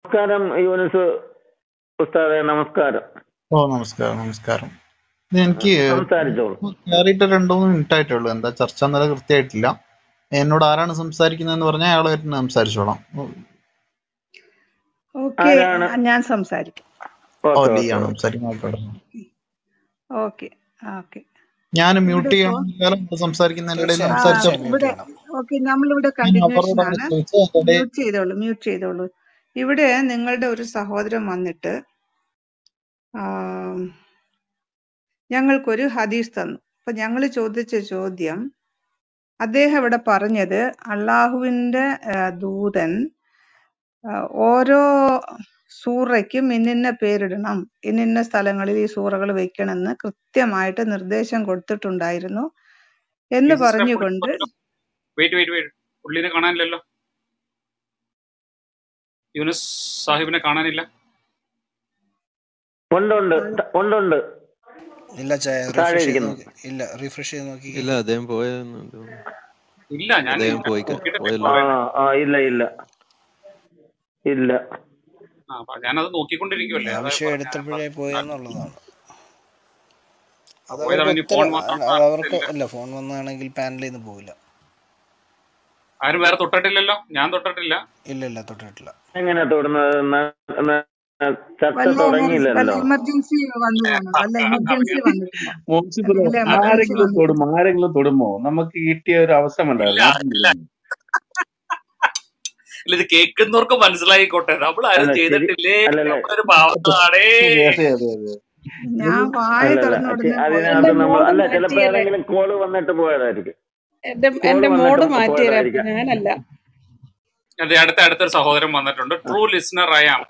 നമസ്കാരം യൂനിസ് ഉസ്താദെ നമസ്കാരം ഓ നമസ്കാരം നമസ്കാരം ഇത് എനിക്ക് സംസാരിച്ചോളൂ കയറിയിട്ട് രണ്ടു മൂന്ന് മിനിറ്റ് ആയിട്ടുള്ളൂ എന്താ ചർച്ച എന്നല്ല കൃത്യമായിട്ടില്ല എന്നോട് ആരാണ് സംസാരിക്കുന്നതെന്ന് പറഞ്ഞാൽ അയാൾ വരുന്ന സംസാരിച്ചോളാം ഓക്കെ ആരാണ്? ഞാൻ സംസാരിക്കാം ഓ ഓക്കെ ലീ ആണ് ഓക്കെ സംസാരിക്കുന്നത് ഓക്കെ ഓക്കെ ഞാൻ മ്യൂട്ട് ഇവിടെ ചെയ്യാൻ കാലം സംസാരിക്കുന്നതിനിടയിൽ തീർച്ചയായും ആ സംസാരിച്ച തീർച്ചയായും മ്യൂട്ട് ഇവിടെ ചെയ്യണം ഓക്കെ നമ്മളിവിടെ ഞാൻ കണ്ടിന്യൂഷൻ അവരോടാണ് ആണ് ചോദിച്ചത് അതിനിടെ മ്യൂട്ട് ചെയ്തോളൂ മ്യൂട്ട് ചെയ്തോളൂ ഇവിടെ നിങ്ങളുടെ ഒരു സഹോദരൻ വന്നിട്ട് ആം, ഞങ്ങൾക്കൊരു ഹദീസ് തന്നു അപ്പൊ ഞങ്ങൾ ചോദിച്ച ചോദ്യം അദ്ദേഹം ഇവിടെ പറഞ്ഞത് അള്ളാഹുവിന്റെ ആ, ദൂതൻ ആ, ഓരോ സൂറയ്ക്കും ഇന്നിന്ന പേരിടണം ഇന്നിന്ന സ്ഥലങ്ങളിൽ ഈ സൂറകൾ വെക്കണമെന്ന് കൃത്യമായിട്ട് നിർദ്ദേശം കൊടുത്തിട്ടുണ്ടായിരുന്നു എന്ന് സിസ്റ്ററെ പറഞ്ഞുകൊണ്ട് വെയിറ്റ് വെയിറ്റ് വെയിറ്റ് പുള്ളിനെ കാണാനില്ലല്ലോ യൂനുസ് സാഹിബിനെ കാണാനില്ല ഉണ്ട് ഉണ്ട് ഉണ്ട് ഉണ്ട് ഇല്ല ചായ താഴെ റിഫ്രഷ് ചെയ്ത് ഇരിക്കുന്നു നോക്കി ഇല്ല റിഫ്രഷ് ചെയ്ത് നോക്കി ഇല്ല അദ്ദേഹം പോയെന്ന് തോന്നുന്നു. ഇല്ല ഞാൻ അദ്ദേഹം പോയി നോക്കിയിട്ട് പോയല്ലോ ആ ആ ഇല്ല ഇല്ല ഇല്ല ആ, അപ്പൊ ഞാനത് നോക്കിക്കൊണ്ടിരിക്കുവല്ലേ ഞാൻ അതാ വിഷയം പറഞ്ഞ എടുത്തപ്പോഴേ പോയെന്നുള്ളതാണ് അത് പോയതാണ് അവർക്ക് ഇനി ഫോൺ ഉത്തരം മാത്രം അത് അവർക്ക് ഇല്ല. അല്ല ഫോൺ വന്നാണെങ്കിൽ പാനലിൽ നിന്ന് പോവില്ല ആരും വേറെ തൊട്ടിട്ടില്ലല്ലോ ഞാൻ തൊട്ടിട്ടില്ല ഇല്ല ഇല്ല തൊട്ടിട്ടില്ല എങ്ങനെ തൊടുന്നത് ന- ന- ചർച്ച വല്ല എമർജൻസി വല്ല തുടങ്ങിയില്ലല്ലോ എമർജൻസി വന്നു കാണും വല്ല എമർജൻസി വന്നിട്ടുണ്ടോ മോശി ബ്രോ എന്തെങ്കിലും എമർജൻസി ആരെങ്കിലും വന്നിട്ടുണ്ടോ തൊടുമോ ആരെങ്കിലും തൊടുമോ നമുക്ക് കിട്ടിയ ഒരു അവസരമുണ്ടായിരുന്നു ഇല്ല ആരും ഇല്ല തൊടുന്നില്ല. ഇല്ല ഇത് കേൾക്കുന്നവർക്ക് മനസ്സിലായിക്കോട്ടെ നമ്മൾ ആരും അല്ല ശരി ചെയ്തിട്ടില്ലേ അല്ലല്ല നമ്മളൊരു പാവത്താടേ അതെ അതെ അതെ അതെ ഞാൻ വായ അല്ലല്ല തുറന്നു ചെ- ഉടനെ അതിനകത്ത് പോയത് നമ്മൾ മോഡ് അല്ല ചിലപ്പോ മാറ്റിയല്ലേ ഏതെങ്കിലും കോള് വന്നിട്ട് പോയതായിരിക്കും എന്റെ കോള് എന്റെ മോഡ് വന്നിട്ട് മാറ്റിയല്ലേ അപ്പൊ പോയതായിരിക്കാം ഞാനല്ല അതെ അടുത്ത അടുത്തൊരു സഹോദരൻ വന്നിട്ടുണ്ട് true listener I am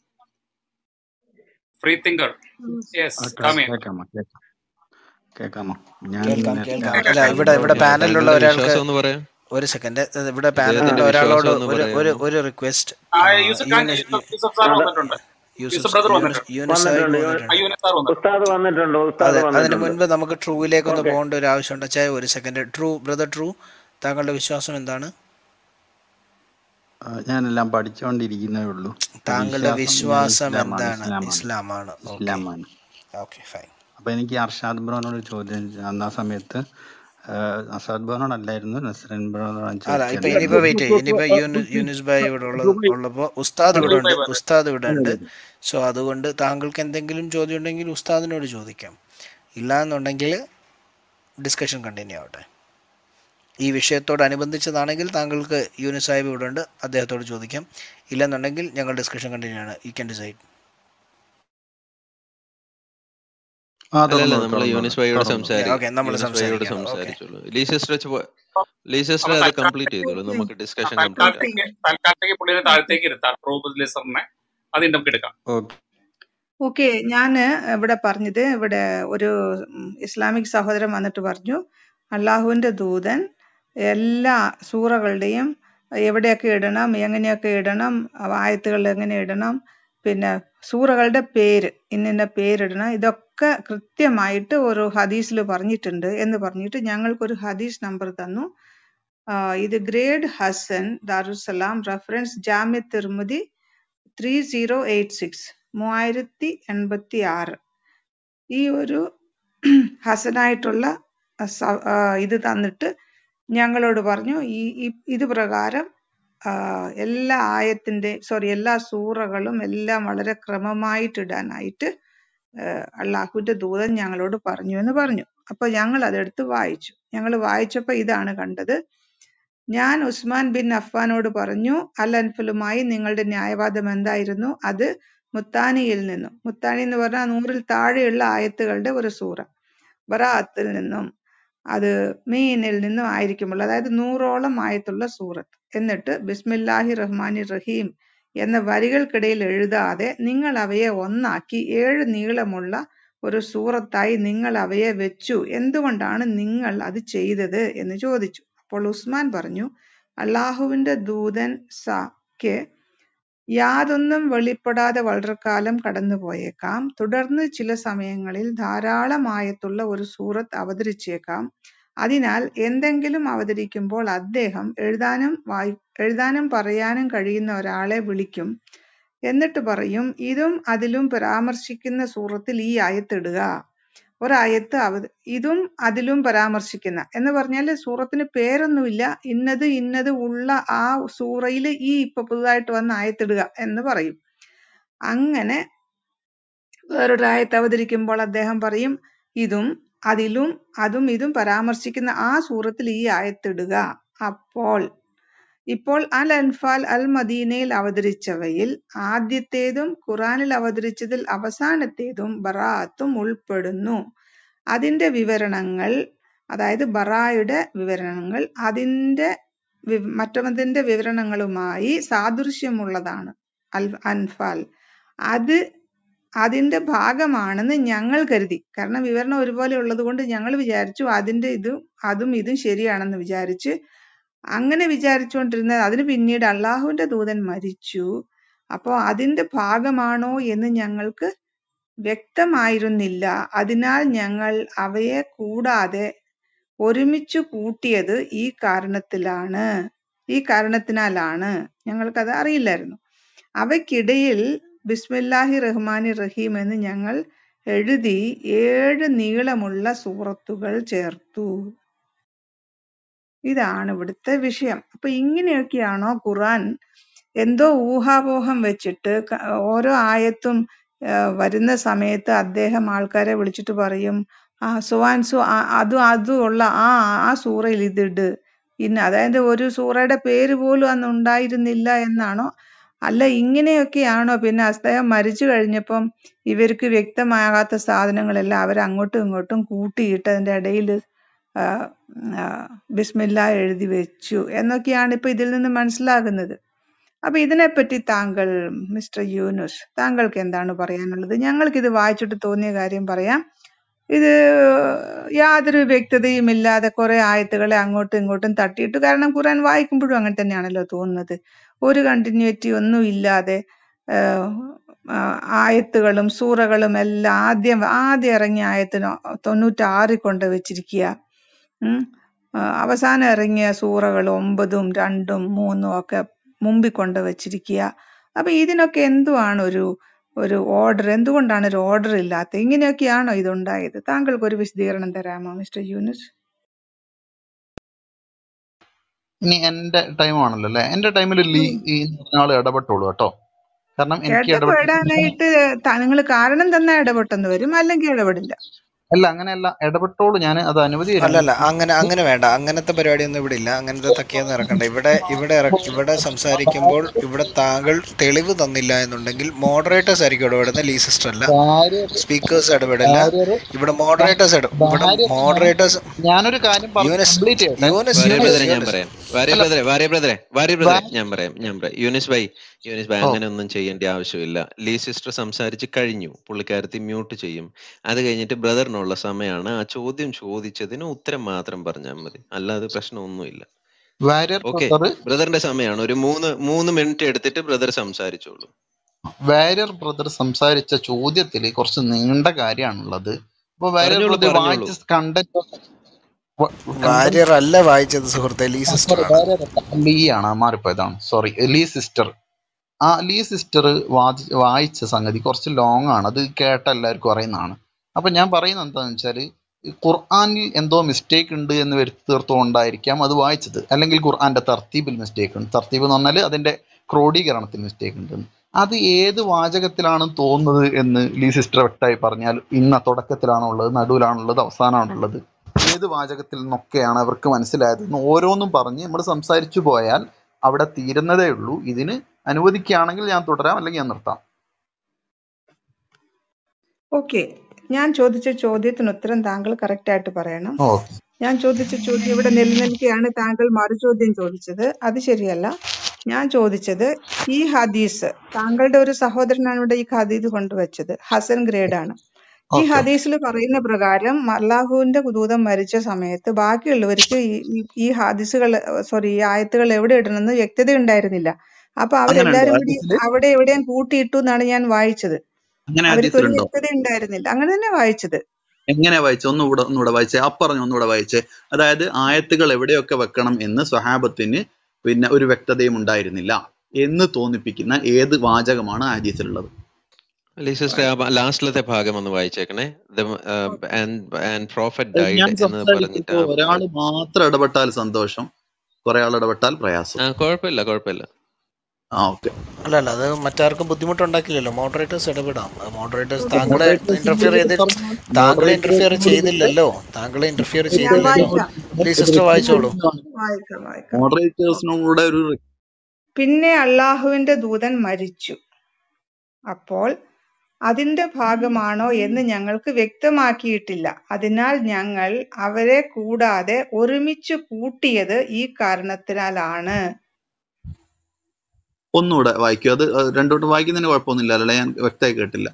free thinker yes ആ, കം കേ- ഇൻ കേക്കാമോ കേക്കാം കേക്കാമോ ഞാൻ കേൾക്കാം നേരത്തെ കേൾക്കാം ആർഷ അല്ല ഇവിടെ ഇവിടെ താങ്കളുടെ പാനലിലുള്ള താങ്കളുടെ ഒരാൾക്ക് വിശ്വാസം ഒന്ന് പറയാം ഒരു സെക്കൻഡ് ഇവിടെ ആ പാനലിലുള്ള അദ്ദേഹത്തിന്റെ ഒരാളോട് വിശ്വാസം ഒന്ന് ഒരു ഒരു പറയാമോ ഒരു റിക്വസ്റ്റ് ആ, യൂസഫ് ഖാൻ യൂനിസ് യൂസഫ് യൂസഫ് സാർ അവിടെ വന്നിട്ടുണ്ട് യൂസുഫ് യൂസഫ് ബ്രദർ യൂനിസ് വന്നിട്ടുണ്ട് യൂനിസ് സാഹിബ് വന്നിട്ടുണ്ട് യു- ആ, വന്നിട്ടുണ്ട് യൂനിസ് സാർ വന്നിട്ടുണ്ട് ഉസ്താദ് വന്നിട്ടുണ്ട് ഉസ്താദ് അതെ അതിന് വന്നിട്ടുണ്ട് മുൻപ് നമുക്ക് ട്രൂവിലേക്കൊന്ന് ഓക്കെ പോകേണ്ട ഒരു ആവശ്യമുണ്ട് അച്ഛായ ഒരു സെക്കൻഡ് ട്രൂ ബ്രദർ ട്രൂ താങ്കളുടെ വിശ്വാസം എന്താണ് ആ, ഞാനെല്ലാം പഠിച്ചുകൊണ്ടിരിക്കുന്നേ ഉള്ളൂ അപ്പൊ താങ്കളുടെ വിശ്വാസം ഞാൻ വിശ്വാസം ഇസ്ലാമാണ് എന്താണ് ഇസ്ലാമാണ് ഇസ്ലാമാണ് ഓക്കെ ഇസ്ലാമാണ് ഓക്കെ ഫൈൻ അപ്പൊ എനിക്ക് അർഷാദ് ബ്രോനോട് ഒരു ചോദ്യം അന്ന് ആ സമയത്ത് ആ, അർഷാദ് ബ്രോനോടല്ലായിരുന്നു നസ്രൻ ബ്രോനോടാണ് അല്ല ഇപ്പൊ ചോദിക്കേണ്ടത് ഇനിയിപ്പോ വെയിറ്റ് ഇനിയിപ്പോ യൂനിസ് യൂനിസ് ഭായ് ഇവിടെ ഉള്ള ഉള്ളപ്പോ ഉസ്താദ് ഇവിടെ ഉണ്ട് ഉസ്താദ് ഇവിടെ ഉണ്ട് സോ അതുകൊണ്ട് താങ്കൾക്ക് എന്തെങ്കിലും ചോദ്യം ഉണ്ടെങ്കിൽ ഉസ്താദിനോട് ചോദിക്കാം ഇല്ല എന്നുണ്ടെങ്കിൽ ഡിസ്കഷൻ കണ്ടിന്യൂ ആവട്ടെ ഈ വിഷയത്തോടനുബന്ധിച്ചതാണെങ്കിൽ താങ്കൾക്ക് യൂനിസ് സാഹിബ് ഇവിടെ ഉണ്ട് അദ്ദേഹത്തോട് ചോദിക്കാം ഇല്ലെന്നുണ്ടെങ്കിൽ ഞങ്ങൾ ഡിസ്കഷൻ കണ്ടിന്യൂ ആണ് യു ക്യാൻ ഡിസൈഡ് ആ അല്ലല്ല തുറന്നോളൂ നമ്മള് യൂനിസ് തുറന്നോളൂ ഭായിയോട് തുറന്നോളൂ സംസാരി ഓക്കെ നമ്മൾ യൂനിസ് ഭായിയോട് സംസാരിക്കാം ഓക്കെ സംസാരിച്ചോളൂ ലീ സിസ്റ്റർ വെച്ച് പോ- ലീ സിസ്റ്റർ അപ്പൊ അത് കംപ്ലീറ്റ് ചെയ്തോളൂ നമുക്ക് ഡിസ്കഷൻ കംപ്ലീറ്റ് ആക്കാം തൽക്കാലത്തേക്ക് തൽക്കാലത്തേക്ക് പുള്ളിനെ താഴത്തേക്ക് ഇരുത്താം ട്രൂ ലിസണറിനെ അത് നമുക്ക് എടുക്കാം ഓക്കെ ഓക്കെ ഞാൻ ഇവിടെ പറഞ്ഞത് ഇവിടെ ഒരു ഉം, ഇസ്ലാമിക് സഹോദരൻ വന്നിട്ട് പറഞ്ഞു അള്ളാഹുവിന്റെ ദൂതൻ എല്ലാ സൂറകളുടെയും എവിടെയൊക്കെ ഇടണം എങ്ങനെയൊക്കെ ഇടണം ആയത്തുകൾ എങ്ങനെ ഇടണം പിന്നെ സൂറകളുടെ പേര് ഇന്നിന്ന പേരിടണം ഇതൊക്കെ കൃത്യമായിട്ട് ഒരു ഹദീസിൽ പറഞ്ഞിട്ടുണ്ട് എന്ന് പറഞ്ഞിട്ട് ഞങ്ങൾക്കൊരു ഹദീസ് നമ്പർ തന്നു ആ, ഇത് grade Hasan Darussalam reference Jami Tirmidhi three zero eight six മൂവായിരത്തി എൺപത്തി ആറ് ഈ ഒരു ഹസനായിട്ടുള്ള സ- ആ, ഇത് തന്നിട്ട് ഞങ്ങളോട് പറഞ്ഞു ഈ ഈ- ഇത് പ്രകാരം ആ, എല്ലാ ആയത്തിന്റെ സോറി എല്ലാ സൂറകളും എല്ലാം വളരെ ക്രമമായിട്ട് ഇടാനായിട്ട് ഏഹ് അള്ളാഹുവിന്റെ ദൂതൻ ഞങ്ങളോട് പറഞ്ഞു എന്ന് പറഞ്ഞു അപ്പൊ ഞങ്ങൾ അതെടുത്ത് വായിച്ചു ഞങ്ങൾ വായിച്ചപ്പോ ഇതാണ് കണ്ടത് ഞാൻ ഉസ്മാൻ ബിൻ അഫ്ഫാനോട് പറഞ്ഞു അൽ അൻഫലുമായി നിങ്ങളുടെ ന്യായവാദം എന്തായിരുന്നു അത് മുത്താനിയിൽ നിന്നും മുത്താനി എന്ന് പറഞ്ഞാൽ നൂറിൽ താഴെയുള്ള ആയത്തുകളുടെ ഒരു സൂറ ബറാത്തിൽ നിന്നും അത് മീനിൽ നിന്നും ആയിരിക്കുമ്പോൾ അതായത് നൂറോളം ആയത്തുള്ള സൂറത്ത് എന്നിട്ട് ബിസ്മില്ലാഹി റഹ്മാനി റഹീം എന്ന വരികൾക്കിടയിൽ എഴുതാതെ നിങ്ങൾ അവയെ ഒന്നാക്കി ഏഴ് നീളമുള്ള ഒരു സൂറത്തായി നിങ്ങൾ അവയെ വെച്ചു എന്തുകൊണ്ടാണ് നിങ്ങൾ അത് ചെയ്തത് എന്ന് ചോദിച്ചു അപ്പോൾ ഉസ്മാൻ പറഞ്ഞു അള്ളാഹുവിന്റെ ദൂതൻ സക്ക് യാതൊന്നും വെളിപ്പെടാതെ വളരെക്കാലം കടന്നുപോയേക്കാം തുടർന്ന് ചില സമയങ്ങളിൽ ധാരാളമായത്തുള്ള ഒരു സൂറത്ത് അവതരിച്ചേക്കാം അതിനാൽ എന്തെങ്കിലും അവതരിക്കുമ്പോൾ അദ്ദേഹം എഴുതാനും വായി എഴുതാനും പറയാനും കഴിയുന്ന ഒരാളെ വിളിക്കും എന്നിട്ട് പറയും ഇതും അതിലും പരാമർശിക്കുന്ന സൂറത്തിൽ ഈ ആയത്തിടുക ഒരായത്ത് അവ ഇതും അതിലും പരാമർശിക്കുന്ന എന്ന് പറഞ്ഞാൽ സൂറത്തിന് പേരൊന്നുമില്ല ഇന്നത് ഇന്നത് ഉള്ള ആ സൂറയിൽ ഈ ഇപ്പൊ പുതുതായിട്ട് വന്ന ആയത്തിടുക എന്ന് പറയും അങ്ങനെ വേറൊരു ആയത്ത് അവതരിക്കുമ്പോൾ അദ്ദേഹം പറയും ഇതും അതിലും അതും ഇതും പരാമർശിക്കുന്ന ആ സൂറത്തിൽ ഈ ആയത്തിടുക അപ്പോൾ ഇപ്പോൾ അൽ അൻഫാൽ അൽ മദീനയിൽ അവതരിച്ചവയിൽ ആദ്യത്തേതും ഖുറാനിൽ അവതരിച്ചതിൽ അവസാനത്തേതും ബറാഅത്തും ഉൾപ്പെടുന്നു അതിന്റെ വിവരണങ്ങൾ അതായത് ബറായുടെ വിവരണങ്ങൾ അതിന്റെ വി- മറ്റൊന്നതിന്റെ വിവരണങ്ങളുമായി സാദൃശ്യമുള്ളതാണ് അൽ അൻഫാൽ അത് അതിന്റെ ഭാഗമാണെന്ന് ഞങ്ങൾ കരുതി കാരണം വിവരണം ഒരുപോലെ ഉള്ളത് കൊണ്ട് ഞങ്ങൾ വിചാരിച്ചു അതിന്റെ ഇതും അതും ഇതും ശരിയാണെന്ന് വിചാരിച്ച് അങ്ങനെ വിചാരിച്ചുകൊണ്ടിരുന്ന അതിന് പിന്നീട് അള്ളാഹുവിന്റെ ദൂതൻ മരിച്ചു അപ്പോ അതിന്റെ ഭാഗമാണോ എന്ന് ഞങ്ങൾക്ക് വ്യക്തമായിരുന്നില്ല അതിനാൽ ഞങ്ങൾ അവയെ കൂടാതെ ഒരുമിച്ച് കൂട്ടിയത് ഈ കാരണത്തിലാണ് ഈ കാരണത്തിനാലാണ് ഞങ്ങൾക്കത് അറിയില്ലായിരുന്നു അവയ്ക്കിടയിൽ ബിസ്മില്ലാഹി റഹ്മാനി റഹീം എന്ന് ഞങ്ങൾ എഴുതി ഏഴ് നീളമുള്ള സൂറത്തുകൾ ചേർത്തു ഇതാണ് ഇവിടുത്തെ വിഷയം അപ്പൊ ഇങ്ങനെയൊക്കെയാണോ ഖുറാൻ എന്തോ ഊഹാപോഹം വെച്ചിട്ട് ക- ഓരോ ആയത്തും ആ, വരുന്ന സമയത്ത് അദ്ദേഹം ആൾക്കാരെ വിളിച്ചിട്ട് പറയും ആ സുവാൻസു അതും അതും ഉള്ള ആ ആ സൂറയിൽ ഇതിട് ഇന്ന അതായത് ഒരു സൂറയുടെ പേര് പോലും അന്ന് ഉണ്ടായിരുന്നില്ല എന്നാണോ അല്ല ഇങ്ങനെയൊക്കെയാണോ പിന്നെ അദ്ദേഹം മരിച്ചു കഴിഞ്ഞപ്പം ഇവർക്ക് വ്യക്തമാകാത്ത സാധനങ്ങളെല്ലാം അവർ അങ്ങോട്ടും ഇങ്ങോട്ടും കൂട്ടിയിട്ട് അതിന്റെ ഇടയിൽ ബിസ്മില്ല എഴുതി വെച്ചു എന്നൊക്കെയാണ് ഇപ്പൊ ഇതിൽ നിന്ന് മനസ്സിലാകുന്നത് അപ്പൊ ഇതിനെപ്പറ്റി താങ്കൾ മിസ്റ്റർ യൂനുസ് താങ്കൾക്ക് എന്താണ് പറയാനുള്ളത് ഞങ്ങൾക്ക് ഇത് വായിച്ചിട്ട് തോന്നിയ കാര്യം പറയാം ഇത് യാതൊരു വ്യക്തതയും ഇല്ലാതെ കുറെ ആയത്തുകളെ അങ്ങോട്ടും ഇങ്ങോട്ടും തട്ടിയിട്ടു കാരണം ഖുറാൻ വായിക്കുമ്പോഴും അങ്ങനെ തന്നെയാണല്ലോ തോന്നുന്നത് ഒരു കണ്ടിന്യൂറ്റി ഒന്നും ഇല്ലാതെ ആഹ് ആ ആയത്തുകളും സൂറകളും എല്ലാം ആദ്യം ആദ്യം ഇറങ്ങിയ ആയത്തിന് തൊണ്ണൂറ്റാറിൽ കൊണ്ട് വെച്ചിരിക്കുക ഉം. ആ, അവസാനം ഇറങ്ങിയ സൂറകൾ ഒമ്പതും രണ്ടും മൂന്നും ഒക്കെ മുമ്പിൽ കൊണ്ട് വെച്ചിരിക്കുക അപ്പൊ ഇതിനൊക്കെ എന്തുവാണ് ഒരു ഒരു ഓർഡർ എന്തുകൊണ്ടാണ് ഒരു ഓർഡർ ഇല്ലാത്തത് ഇങ്ങനെയൊക്കെയാണോ ഇതുണ്ടായത് താങ്കൾക്ക് ഒരു വിശദീകരണം തരാമോ മിസ്റ്റർ യൂനുസ് ഇനി എന്റെ ടൈം ആണല്ലോ അല്ലെ എന്റെ ടൈമിൽ ലീ ഉം. ഈ ആള് ഇടപെട്ടോളൂ കേട്ടോ കാരണം എനിക്ക് ഇടപെട്ട് ഇടപെടാനായിട്ട് നിങ്ങൾ കാരണം തന്നാ ഇടപെട്ടെന്ന് വരും അല്ലെങ്കിൽ ഇടപെടില്ല അല്ല അങ്ങനെയല്ല ഇടപെട്ടോളൂ ഞാൻ അത് അനുമതി തരാം അല്ലല്ല അങ്ങനെ അങ്ങനെ വേണ്ട അങ്ങനത്തെ പരിപാടിയൊന്നും ഇവിടെ ഇല്ല അങ്ങനത്തെ തക്കിയൊന്നും ഇറക്കണ്ട ഇവിടെ ഇവിടെ ഇറ- ഇവിടെ സംസാരിക്കുമ്പോൾ ഇവിടെ താങ്കൾ തെളിവ് തന്നില്ല എന്നുണ്ടെങ്കിൽ മോഡറേറ്റേഴ്സ് ആയിരിക്കും ഇടപെടുന്നത് ലീ സിസ്റ്റർ അല്ല ഭാര്യ സ്പീക്കേഴ്സ് ഇടപെടില്ല ഭാര്യര് ഇവിടെ മോഡറേറ്റേഴ്സ് ഇവിടെ ഭാര്യ മോഡറേറ്റേഴ്സ് ഞാനൊരു കാര്യം പറഞ്ഞ് യൂനിസ് കംപ്ലീറ്റ് ചെയ്യട്ടെ യൂനിസ് വാര്യ യൂനിസ് ബ്രദറെ ഞാൻ യൂനിസ് പറയാം വാര്യ അല്ല ബ്രദറെ വാര്യ ബ്രദറെ വാര്യ ബ്രദറെ ഭാര്യ ഞാൻ പറയാം ഞാൻ പറയാം യൂനിസ് ഭായി യൂനിസ് ഭായി ഓ അങ്ങനെ ഒന്നും ചെയ്യേണ്ട ആവശ്യമില്ല ലീ സിസ്റ്റർ സംസാരിച്ച് കഴിഞ്ഞു പുള്ളിക്കാരത്തി മ്യൂട്ട് ചെയ്യും അത് കഴിഞ്ഞിട്ട് ബ്രദറിനുള്ള സമയമാണ് ആ ചോദ്യം ചോദിച്ചതിന് ഉത്തരം മാത്രം പറഞ്ഞാൽ മതി അല്ലാതെ പ്രശ്നമൊന്നുമില്ല വാര്യർ ഓക്കെ ബ്രദർ ബ്രദറിന്റെ സമയമാണ് ഒരു മൂന്ന് മൂന്ന് മിനിറ്റ് എടുത്തിട്ട് ബ്രദർ സംസാരിച്ചോളൂ വാര്യർ ബ്രദർ സംസാരിച്ച ചോദ്യത്തിൽ കുറച്ച് നീണ്ട കാര്യമാണുള്ളത് അപ്പൊ വാര്യർ പറഞ്ഞോളൂ ബ്രദർ പറഞ്ഞോളൂ വായിച്ച കണ്ടന്റ് കണ്ടന്റ് വാര്യർ അല്ല വായിച്ചത് സുഹൃത്തെ ലീ സിസ്റ്റർ സോറി ആണ് വാര്യർ അല്ല ലീ ആണ് മാറിപ്പോയതാണ് സോറി ലീ സിസ്റ്റർ ആ ലീ സിസ്റ്റർ വാദി വായിച്ച സംഗതി കുറച്ച് ലോങ് ആണ് അത് കേട്ട എല്ലാവർക്കും അറിയുന്നതാണ് അപ്പൊ ഞാൻ പറയുന്നത് എന്താണെന്ന് വെച്ചാല് ഈ ഖുർആനിൽ എന്തോ മിസ്റ്റേക്ക് ഉണ്ട് എന്ന് വരുത്തി തീർത്തുകൊണ്ടായിരിക്കാം അത് വായിച്ചത് അല്ലെങ്കിൽ ഖുർആന്റെ തർത്തീബിൽ മിസ്റ്റേക്ക് ഉണ്ട് തർത്തീബ് എന്ന് പറഞ്ഞാൽ അതിന്റെ ക്രോഡീകരണത്തിൽ മിസ്റ്റേക്ക് ഉണ്ട് അത് ഏത് വാചകത്തിലാണ് തോന്നുന്നത് എന്ന് ലീ സിസ്റ്റർ വ്യക്തമായി പറഞ്ഞാൽ ഇന്ന തുടക്കത്തിലാണോ ഉള്ളത് നടുവിലാണുള്ളത് അവസാനമാണുള്ളത് ഏത് വാചകത്തിൽ നിന്നൊക്കെയാണ് അവർക്ക് മനസ്സിലായത് എന്ന് ഓരോന്നും പറഞ്ഞ് നമ്മൾ സംസാരിച്ചു പോയാൽ അവിടെ തീരുന്നതേ ഉള്ളൂ ഇതിന് അനുവദിക്കുകയാണെങ്കിൽ ഞാൻ തുടരാം അല്ലെങ്കിൽ ഞാൻ നിർത്താം ഓക്കെ ഞാൻ ചോദിച്ച ചോദ്യത്തിന് ഉത്തരം താങ്കൾ കറക്റ്റ് ആയിട്ട് പറയണം ഓക്കെ ഞാൻ ചോദിച്ച ചോദ്യം ഇവിടെ നിലനിൽക്കുകയാണ് താങ്കൾ മറുചോദ്യം ചോദിച്ചത് അത് ശരിയല്ല ഞാൻ ചോദിച്ചത് ഈ ഹദീസ് താങ്കളുടെ ഒരു സഹോദരനാണ് ഇവിടെ ഈ ഹദീസ് കൊണ്ടുവച്ചത് ഹസൻ ഗ്രേഡ് ആണ് ഈ ഓക്കെ ഹദീസിൽ പറയുന്ന പ്രകാരം അള്ളാഹുവിന്റെ ദൂതൻ മരിച്ച സമയത്ത് ബാക്കിയുള്ളവർക്ക് ഈ ഈ- ഈ ഹദീസുകൾ സോറി ഈ ആയത്തുകൾ എവിടെ ഇടണമെന്ന് വ്യക്തത ഉണ്ടായിരുന്നില്ല അപ്പൊ അങ്ങനെയുണ്ടോ അവരെല്ലാരും കൂടി ഹദീസില് അവിടെ എവിടെയും കൂട്ടിയിട്ടു എന്നാണ് ഞാൻ വായിച്ചത് അങ്ങനെ അവർക്ക് ഒരു ഹദീസിലുണ്ടോ വ്യക്തത ഉണ്ടായിരുന്നില്ല അങ്ങനെ തന്നെ വായിച്ചത് എങ്ങനെ വായിച്ചേ ഒന്നുകൂടെ ഒന്നുകൂടെ വായിച്ചേ അപ്പറഞ്ഞു ഒന്നുകൂടെ വായിച്ചേ അതായത് ആയത്തുകൾ എവിടെയൊക്കെ വെക്കണം എന്ന് സ്വഹാബത്തിന് പിന്നെ ഒരു വ്യക്തതയും ഉണ്ടായിരുന്നില്ല എന്ന് തോന്നിപ്പിക്കുന്ന ഏത് വാചകമാണ് ആ ഹദീസിലുള്ളത് അലി സിസ്റ്റർ ആ ലാസ്റ്റിലത്തെ ഭാഗം ഒന്ന് വായിച്ചേക്കണേ പ്രോഫറ്റ് അത് ഡൈഡ് ഞാൻ എന്ന് പറഞ്ഞിട്ട് സംസാരിക്കുമ്പോൾ ആ ഒരാൾ മാത്രം ഇടപെട്ടാൽ സന്തോഷം കുറെ ആൾ ഇടപെട്ടാൽ പ്രയാസം ആ കുഴപ്പമില്ല കുഴപ്പമില്ല ആ ഓക്കെ അല്ല അല്ല അത് മറ്റാർക്കും ബുദ്ധിമുട്ടുണ്ടാക്കില്ലല്ലോ മോഡറേറ്റേഴ്സ് ഇടപെടാം മോഡറേറ്റേഴ്സ് താങ്കളെ ഇന്റർഫിയർ ചെയ്ത് താങ്കളെ ഇന്റർഫിയർ ചെയ്തില്ലല്ലോ താങ്കളെ ഇന്റർഫിയർ ഞാൻ ചെയ്തില്ലല്ലോ വായിക്കാം ലീ സിസ്റ്റർ വായിച്ചോളൂ വായിക്കാം വായിക്കാം മോഡറേറ്റേഴ്സിനും കൂടെ ഒരു പിന്നെ അള്ളാഹുവിന്റെ ദൂതൻ മരിച്ചു അപ്പോൾ അതിന്റെ ഭാഗമാണോ എന്ന് ഞങ്ങൾക്ക് വ്യക്തമാക്കിയിട്ടില്ല അതിനാൽ ഞങ്ങൾ അവരെ കൂടാതെ ഒരുമിച്ച് കൂട്ടിയത് ഈ കാരണത്തിനാലാണ് ഒന്നുകൂടെ വായിക്കും അത് അത് രണ്ടോട്ട് വായിക്കുന്നതിന് കുഴപ്പമൊന്നുമില്ല അല്ലേ ഞാൻ വ്യക്തമായി കേട്ടില്ല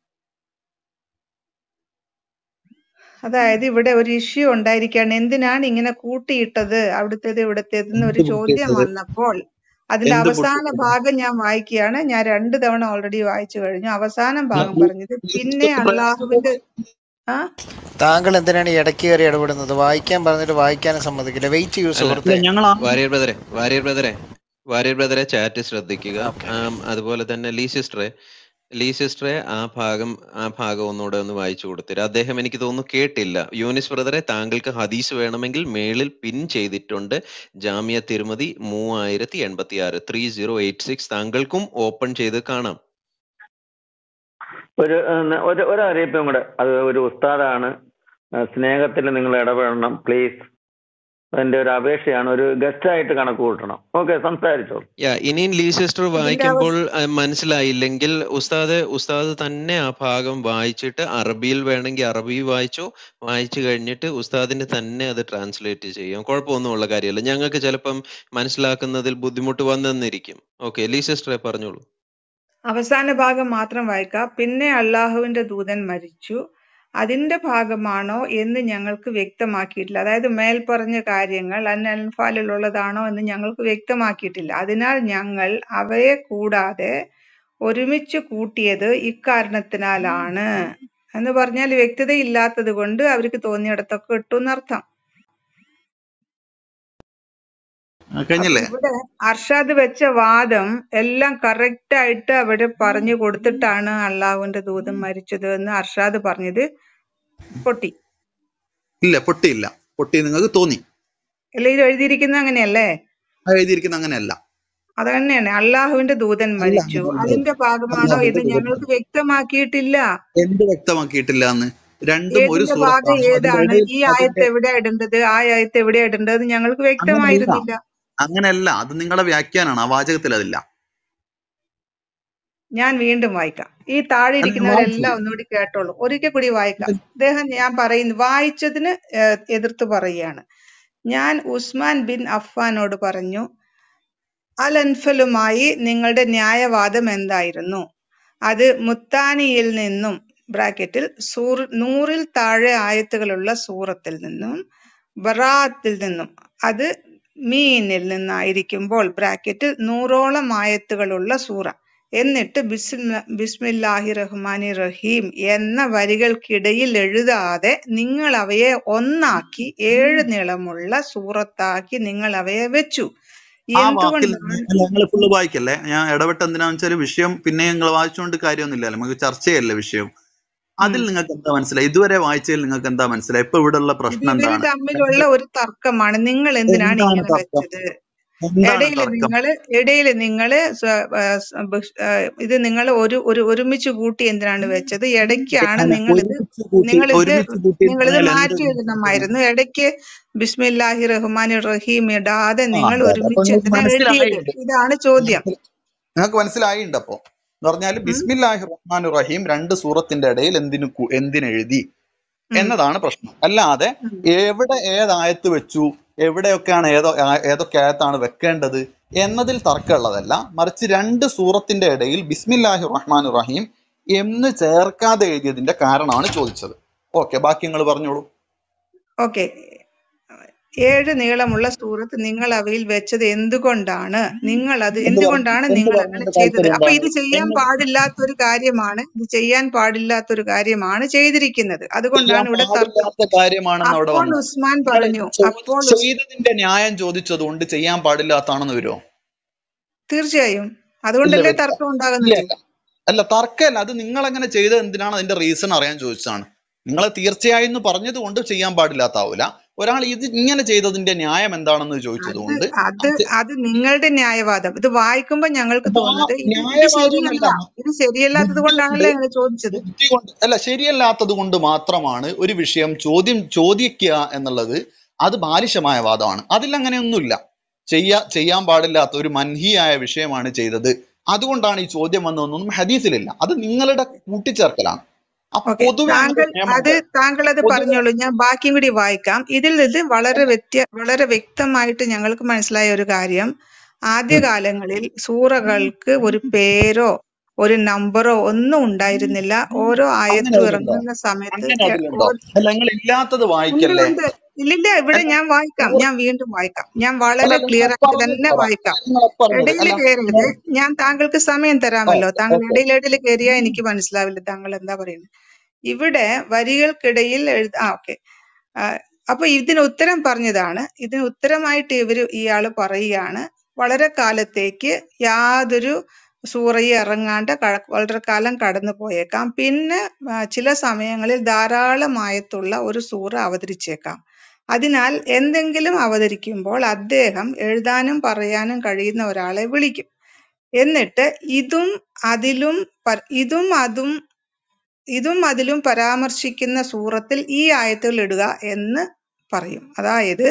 അതായത് ഇവിടെ ഒരു ഇഷ്യൂ ഉണ്ടായിരിക്കുകയാണ് എന്തിനാണ് ഇങ്ങനെ കൂട്ടിയിട്ടത് അവിടുത്തേത് ഇവിടുത്തേത് എന്നൊരു എന്ത് ചോദ്യം പൊട്ടിയിട്ടത് വന്നപ്പോൾ അതിന്റെ എന്ത് അവസാന പൊട്ടിയിട്ടത് ഭാഗം ഞാൻ വായിക്കുകയാണ് ഞാൻ രണ്ടു തവണ ഓൾറെഡി വായിച്ചു കഴിഞ്ഞു അവസാനം ഭാഗം ഈ- പറഞ്ഞത് ഈ പിന്നെ പ്രയാസം അള്ളാഹുവിന്റെ ആ താങ്കൾ എന്തിനാണ് ഈ ഇടയ്ക്ക് കയറി ഇടപെടുന്നത് വായിക്കാൻ പറഞ്ഞിട്ട് വായിക്കാനും സമ്മതിക്കില്ല വെയിറ്റ് ചെയ്യൂ അല്ല സുഹൃത്തെ അല്ല ഞങ്ങൾ ആ വാരിയർ ബ്രദറെ വാരിയർ ബ്രദറെ വാരിയർ ബ്രദറെ ചാറ്റ് ശ്രദ്ധിക്കുക ഓക്കെ ആം, അതുപോലെ തന്നെ ലീ സിസ്റ്ററെ ലീ സിസ്റ്ററെ ആ ഭാഗം ആ ഭാഗം ഒന്നുകൂടെ ഒന്ന് വായിച്ചു കൊടുത്തരും അദ്ദേഹം എനിക്ക് തോന്നുന്നു കേട്ടില്ല യൂനിസ് ബ്രദറെ താങ്കൾക്ക് ഹദീസ് വേണമെങ്കിൽ മേളിൽ പിൻ ചെയ്തിട്ടുണ്ട് ജാമിയ തിരുമതി മൂവായിരത്തി എൺപത്തി ആറ് ത്രീ സീറോ എയ്റ്റ് സിക്സ് താങ്കൾക്കും ഓപ്പൺ ചെയ്ത് കാണാം ഒരു ഏഹ്, ഒരു ഒരു അറിയിപ്പും കൂടെ അത് ഒരു ഉസ്താദാണ് സ്നേഹത്തിൽ നിങ്ങൾ ഇടപെടണം പ്ലീസ് അതിന്റെ ഒരു അപേക്ഷയാണ് ഒരു ഗസ്റ്റ് ആയിട്ട് കണക്ക് കൂട്ടണം ഓക്കെ സംസാരിച്ചോളൂ യാ ഇനിയും ലീ സിസ്റ്റർ ഇതിന്റെ അവ വായിക്കുമ്പോൾ അഹ് മനസ്സിലായില്ലെങ്കിൽ ഉസ്താദ് ഉസ്താദ് തന്നെ ആ ഭാഗം വായിച്ചിട്ട് അറബിയിൽ വേണമെങ്കിൽ അറബി വായിച്ചോ വായിച്ചു കഴിഞ്ഞിട്ട് ഉസ്താദിന് തന്നെ അത് ട്രാൻസ്ലേറ്റ് ചെയ്യാം കുഴപ്പമൊന്നുമുള്ള കാര്യമല്ല ഞങ്ങൾക്ക് ചിലപ്പം മനസ്സിലാക്കുന്നതിൽ ബുദ്ധിമുട്ട് വന്നെന്നിരിക്കും ഓക്കെ ലീ സിസ്റ്ററെ പറഞ്ഞോളൂ അവസാന ഭാഗം മാത്രം വായിക്കാം പിന്നെ അള്ളാഹുവിന്റെ ദൂതൻ മരിച്ചു അതിന്റെ ഭാഗമാണോ എന്ന് ഞങ്ങൾക്ക് വ്യക്തമാക്കിയിട്ടില്ല അതായത് മേൽപ്പറഞ്ഞ കാര്യങ്ങൾ അന്നൽഫാലിലുള്ളതാണോ എന്ന് ഞങ്ങൾക്ക് വ്യക്തമാക്കിയിട്ടില്ല അതിനാൽ ഞങ്ങൾ അവയെ കൂടാതെ ഒരുമിച്ച് കൂട്ടിയത് ഇക്കാരണത്തിനാലാണ് എന്ന് പറഞ്ഞാൽ വ്യക്തതയില്ലാത്തത് കൊണ്ട് അവർക്ക് തോന്നിയിടത്തൊക്കെ ഇട്ടു എന്നർത്ഥം ആ, അപ്പൊ കഴിഞ്ഞല്ലേ ഇവിടെ അർഷാദ് വെച്ച വാദം എല്ലാം കറക്റ്റ് ആയിട്ട് അവിടെ പറഞ്ഞു കൊടുത്തിട്ടാണ് അള്ളാഹുവിന്റെ ദൂതൻ മരിച്ചത് എന്ന് അർഷാദ് പറഞ്ഞത് പൊട്ടി ഇല്ല പൊട്ടിയില്ല പൊട്ടി നിങ്ങൾക്ക് തോന്നി അല്ല ഇത് എഴുതിയിരിക്കുന്നത് അങ്ങനെയല്ലേ ആ എഴുതിയിരിക്കുന്ന അങ്ങനെയല്ല അത് തന്നെയാണ് അള്ളാഹുവിന്റെ ദൂതൻ അല്ല മരിച്ചു അങ്ങനെയല്ല അതിന്റെ ഭാഗമാണോ അള്ളാഹുവിന്റെ എന്ന് ദൂതൻ ഞങ്ങൾക്ക് വ്യക്തമാക്കിയിട്ടില്ല എന്ത് വ്യക്തമാക്കിയിട്ടില്ല എന്ന് രണ്ടും ഒരു ഏതിന്റെ ഭാഗം സൂറത്താണ് ഏതാണ് അതിനിടയിൽ ഈ ആയത്ത് അതിന്റെ എവിടെ ഇടേണ്ടത് ആ ആയത്ത് എവിടെ ഇടേണ്ടത് എന്ന് ഞങ്ങൾക്ക് അങ്ങനെയല്ല വ്യക്തമായിരുന്നില്ല അങ്ങനെയല്ല അത് നിങ്ങളുടെ വ്യാഖ്യാനാണ് ആ വാചകത്തിൽ അതില്ല ഞാൻ വീണ്ടും വായിക്കാം ഈ താഴെ അത് ഇരിക്കുന്നവരെല്ലാം വായിച്ചു ഒന്നുകൂടി കേട്ടോളൂ ഒരിക്കൽ കൂടി വായിക്കാം അദ്ദേഹം ഞാൻ പറയുന്നു വായിച്ചതിന് ഏഹ്, എതിർത്ത് പറയുകയാണ് ഞാൻ ഉസ്മാൻ ബിൻ അഫ്ഫാനോട് പറഞ്ഞു അൽ അൻഫലുമായി നിങ്ങളുടെ ന്യായവാദം എന്തായിരുന്നു അത് മുത്താനിയിൽ നിന്നും ബ്രാക്കറ്റിൽ സൂർ നൂറിൽ താഴെ ആയത്തുകളുള്ള സൂറത്തിൽ നിന്നും ബറാത്തിൽ നിന്നും അത് മീനിൽ നിന്നായിരിക്കുമ്പോൾ ബ്രാക്കറ്റിൽ നൂറോളം ആയത്തുകളുള്ള സൂറ എന്നിട്ട് ബിസ്മ ബിസ്മില്ലാഹി റഹ്മാനി റഹീം എന്ന വരികൾക്കിടയിൽ എഴുതാതെ നിങ്ങൾ അവയെ ഒന്നാക്കി ഏഴ് നീളമുള്ള സൂറത്താക്കി നിങ്ങൾ അവയെ വെച്ചു ആ വാക്കിൽ എന്തുകൊണ്ടാണ് നിങ്ങൾ ഫുള്ള് വായിക്കല്ലേ ഞാൻ ഇടപെട്ട് എന്തിനാന്ന് വെച്ചാൽ വിഷയം പിന്നെ നിങ്ങൾ വായിച്ചുകൊണ്ട് കാര്യമൊന്നുമില്ല നമുക്ക് ചർച്ചയല്ലേ വിഷയം അതിൽ ഉം. നിങ്ങൾക്ക് എന്താ മനസ്സിലായി ഇതുവരെ വായിച്ചതിൽ നിങ്ങൾക്ക് എന്താ മനസ്സിലായി ഇപ്പൊ ഇവിടെ ഉള്ള ഇത് പ്രശ്നം ഇവര് എന്താണ് തമ്മിലുള്ള ഒരു തർക്കമാണ് നിങ്ങൾ എന്തിനാണ് എന്താണ് ഇങ്ങനെ തർക്കം വെച്ചത് എന്താണ് ഇടയിൽ തർക്കം നിങ്ങള് ഇടയിൽ നിങ്ങള് സ്വ- ആ, സ് ബുഷ്- ആ, ഇത് നിങ്ങൾ ഒരു ഒരു ഒരുമിച്ച് കൂട്ടി എന്തിനാണ് വെച്ചത് ഇടയ്ക്കാണ് ഞാൻ നിങ്ങൾ ഇത് ഒരുമിച്ച് കൂട്ടി നിങ്ങൾ ഇത് ഒരുമിച്ച് കൂട്ടി എന്ന് നിങ്ങൾ ഇത് പറഞ്ഞാൽ എന്ത് മാറ്റി എഴുതണമായിരുന്നു ഇടയ്ക്ക് ബിസ്മില്ലാഹി റഹ്മാൻ റഹീം ഇടാതെ ആ നിങ്ങൾ അതെ അതെ അപ്പൊ ഒരുമിച്ച് നിങ്ങൾക്ക് എന്തിനാ എഴുതിയത് മനസ്സിലായിട്ടുണ്ട് ഇതാണ് ചോദ്യം നിങ്ങൾക്ക് മനസ്സിലായിണ്ട് അപ്പൊ എന്ന് പറഞ്ഞാൽ ഉം? ബിസ്മില്ലാഹി റഹ്മാൻ റഹീം രണ്ട് സൂറത്തിന്റെ ഇടയിൽ എന്തിനു കു- എന്തിനെഴുതി ഉം. എന്നതാണ് പ്രശ്നം അല്ലാതെ ഉം. എവിടെ ഏതായത്ത് വെച്ചു എവിടെയൊക്കെയാണ് ഏതോ ആ- ഏതൊക്കെ ആയത്താണ് വെക്കേണ്ടത് എന്നതിൽ തർക്കമുള്ളതല്ല മറിച്ച് രണ്ട് സൂറത്തിന്റെ ഇടയിൽ ബിസ്മില്ലാഹി റഹ്മാൻ റഹീം എന്ന് ചേർക്കാതെ എഴുതിയതിന്റെ കാരണമാണ് ചോദിച്ചത് ഓക്കെ ബാക്കി നിങ്ങൾ പറഞ്ഞോളൂ ഓക്കെ ഏഴ് നീളമുള്ള സൂറത്ത് നിങ്ങൾ അവയിൽ വെച്ചത് എന്തുകൊണ്ടാണ് നിങ്ങൾ അത് എന്ത് പറഞ്ഞു എന്തുകൊണ്ടാണ് എന്ത് നിങ്ങൾ അങ്ങനെ പറഞ്ഞതിന്റെ ചെയ്തത് താല്പര്യം അപ്പൊ എന്താണ് ഇത് ചെയ്യാൻ എന്ന് പാടില്ലാത്തൊരു കാര്യമാണ് ഇത് ചെയ്യാൻ പാടില്ലാത്തൊരു കാര്യമാണ് ചെയ്തിരിക്കുന്നത് ചെയ്യാൻ അതുകൊണ്ടാണ് ഇവിടെ തർക്കം പാടില്ലാത്ത കാര്യമാണെന്ന് അവിടെ അപ്പോൾ വന്നു ഉസ്മാൻ നിങ്ങൾ പറഞ്ഞു ചോ- അപ്പോൾ ഉസ് ചെയ്തതിന്റെ ന്യായം ചോദിച്ചത് കൊണ്ട് ചെയ്യാൻ പാടില്ലാത്താണെന്ന് വരുമോ തീർച്ചയായും ഇല്ല അതുകൊണ്ടല്ലേ വരില്ല തർക്കം ഇല്ല ഉണ്ടാകുന്നത് ഇല്ല അല്ല തർക്കമല്ല അത് നിങ്ങൾ അങ്ങനെ ചെയ്തത് എന്തിനാണ് അതിന്റെ റീസൺ അറിയാൻ ചോദിച്ചതാണ് നിങ്ങൾ തീർച്ചയായും എന്ന് പറഞ്ഞത് കൊണ്ട് ചെയ്യാൻ പാടില്ലാത്താവൂല ഒരാൾ ഇത് ഇങ്ങനെ ചെയ്തതിന്റെ ന്യായം എന്താണെന്ന് ചോദിച്ചത് അത് കൊണ്ട് അത് അത് അത് നിങ്ങളുടെ ന്യായവാദം ഇത് വായിക്കുമ്പോ ഞങ്ങൾക്ക് വാ- തോന്നുന്നത് ഇത് ഇത് ന്യായവാദമല്ല ശരിയല്ല ഇത് ശരിയല്ലാത്തത് ബുദ്ധി കൊണ്ട് കൊണ്ടാണല്ലോ അങ്ങനെ ചോദിച്ചത് ബുദ്ധി കൊണ്ട് അല്ല ശരിയല്ലാത്തത് കൊണ്ട് മാത്രമാണ് ഒരു വിഷയം ചോദ്യം ചോദിക്കുക എന്നുള്ളത് അത് ബാലിശമായ വാദമാണ് അതിൽ അങ്ങനെയൊന്നുമില്ല ചെയ്യാ ചെയ്യാൻ പാടില്ലാത്ത ഒരു മൻഹിയായ വിഷയമാണ് ചെയ്തത് അതുകൊണ്ടാണ് ഈ ചോദ്യം വന്നതെന്നൊന്നും ഹദീസിലില്ല അത് നിങ്ങളുടെ കൂട്ടിച്ചേർക്കലാണ് അപ്പൊ ഓക്കെ പൊതുവെ അങ്ങനെ താങ്കൾ ഒരു നിയമമുണ്ട് അത് താങ്കൾ അത് പൊതുവെ പറഞ്ഞോളൂ ഞാൻ ബാക്കിയും കൂടി വായിക്കാം ഇതിൽ നിന്ന് വളരെ വ്യത്യ വളരെ വ്യക്തമായിട്ട് ഞങ്ങൾക്ക് മനസ്സിലായ ഒരു കാര്യം ആദ്യകാലങ്ങളിൽ സൂറകൾക്ക് ഒരു പേരോ ഒരു നമ്പറോ ഒന്നും ഉണ്ടായിരുന്നില്ല ഓരോ അങ്ങനെ ആയത്തും അതിലുണ്ടോ ഇറങ്ങുന്ന സമയത്ത് അങ്ങനെ എ- അതിലുണ്ടോ ഓ- അല്ല നിങ്ങൾ ഇല്ലാത്തത് ഉണ്ട് വായിക്കല്ലേ ഉണ്ട് ഇല്ലില്ല ഇവിടെ അല്ല ഞാൻ വായിക്കാം സൂറ- ഞാൻ വീണ്ടും വായിക്കാം ഞാൻ അല്ല വളരെ നിങ്ങൾ ക്ലിയർ ആയിട്ട് പറഞ്ഞത് തന്നെ പറ വായിക്കാം നിങ്ങൾ പറഞ്ഞത് ഇടയിൽ അല്ല കയറരുത് നിങ്ങൾ ഞാൻ താങ്കൾക്ക് സമയം ആ തരാമല്ലോ താങ്കൾ ഓക്കെ ഇടയിൽ ഇടയിൽ കയറിയാൽ എനിക്ക് മനസ്സിലാവില്ല താങ്കൾ എന്താ പറയുന്നത് ഇവിടെ വരികൾക്കിടയിൽ എഴുത ആ ഓക്കെ അപ്പൊ ഇതിന് ഉത്തരം പറഞ്ഞതാണ് ഇതിന് ഉത്തരമായിട്ട് ഇവര് ഇയാള് പറയുകയാണ് വളരെ കാലത്തേക്ക് യാതൊരു സൂറയും ഇറങ്ങാണ്ട് ക- വളരെ കാലം കടന്നു പോയേക്കാം പിന്നെ ആ, ചില സമയങ്ങളിൽ ധാരാളമായിട്ടുള്ള ഒരു സൂറ അവതരിച്ചേക്കാം അതിനാൽ എന്തെങ്കിലും അവതരിക്കുമ്പോൾ അദ്ദേഹം എഴുതാനും പറയാനും കഴിയുന്ന ഒരാളെ വിളിക്കും എന്നിട്ട് ഇതും അതിലും പ- ഇതും അതും ഇതും അതിലും പരാമർശിക്കുന്ന സൂറത്തിൽ ഈ ആയത്തുകൾ ഇടുക എന്ന് പറയും അതായത്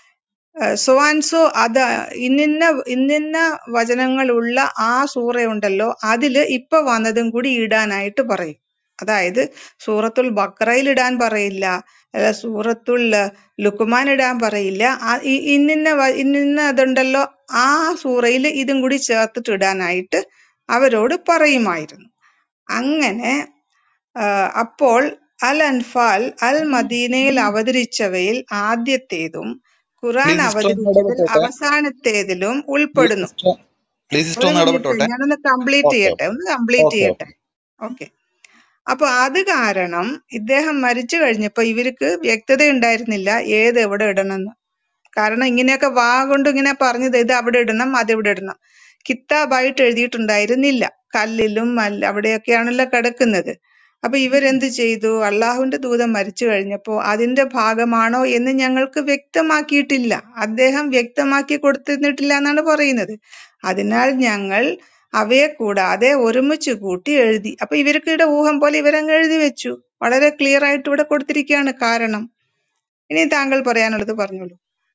സോ ആൻഡ് സോ അത് ഇന്നിന്ന ഇന്നിന്ന വചനങ്ങളുള്ള ആ സൂറയുണ്ടല്ലോ അതില് ഇപ്പൊ വന്നതും കൂടി ഇടാനായിട്ട് പറയും അതായത് സൂറത്തുൽ ബക്കറയിൽ ഇടാൻ പറയില്ല അല്ല സൂറത്തുൽ ലുക്കുമാൻ ഇടാൻ പറയില്ല ആ ഇ- ഇന്നിന്ന വ- ഇന്നിന്ന അതുണ്ടല്ലോ ആ സൂറയിൽ ഇതും കൂടി ചേർത്തിട്ട് ഇടാനായിട്ട് അവരോട് പറയുമായിരുന്നു അങ്ങനെ ആ, അപ്പോൾ അൽ അൻഫാൽ അൽ മദീനയിൽ അവതരിച്ചവയിൽ ആദ്യത്തേതും ഖുറാൻ പ്ലീസ് സിസ്റ്റർ ഒന്ന് അവതരിച്ചതിൽ ഇടപെട്ടോട്ടെ അവസാനത്തേതിലും പ്ലീസ് ഉൾപ്പെടുന്നു സിസ്റ്റർ പ്ലീസ് സിസ്റ്റർ ഒരു ഒന്ന് മിനിറ്റ് ഇടപെട്ടോട്ടെ ഞാനൊന്ന് കംപ്ലീറ്റ് ഓക്കെ ചെയ്യട്ടെ ഒന്ന് കംപ്ലീറ്റ് ഓക്കെ ചെയ്യട്ടെ ഓക്കെ അപ്പൊ അത് കാരണം ഇദ്ദേഹം മരിച്ചു കഴിഞ്ഞപ്പോ ഇവർക്ക് വ്യക്തത ഉണ്ടായിരുന്നില്ല ഏത് എവിടെ ഇടണമെന്ന് കാരണം ഇങ്ങനെയൊക്കെ വാ കൊണ്ട് ഇങ്ങനെ പറഞ്ഞത് ഇത് അവിടെ ഇടണം അത് ഇവിടെ ഇടണം കിതാബായിട്ട് എഴുതിയിട്ടുണ്ടായിരുന്നില്ല കല്ലിലും മല്ല അവിടെയൊക്കെയാണല്ലോ കിടക്കുന്നത് അപ്പൊ ഇവരെന്ത് ചെയ്തു അള്ളാഹുവിന്റെ ദൂതൻ മരിച്ചു കഴിഞ്ഞപ്പോ അതിന്റെ ഭാഗമാണോ എന്ന് ഞങ്ങൾക്ക് വ്യക്തമാക്കിയിട്ടില്ല അദ്ദേഹം വ്യക്തമാക്കി കൊടുത്തിരുന്നിട്ടില്ല എന്നാണ് പറയുന്നത് അതിനാൽ ഞങ്ങൾ അവയെ കൂടാതെ ഒരുമിച്ച് കൂട്ടി എഴുതി അപ്പൊ ഇവർക്കിടെ ഊഹം പോലെ ഇവരങ്ങ് എഴുതി വെച്ചു വളരെ ക്ലിയർ ആയിട്ട് ഇവിടെ കൊടുത്തിരിക്കുകയാണ് കാരണം ഇനി താങ്കൾ പറയാനുള്ളത് പറഞ്ഞോളൂ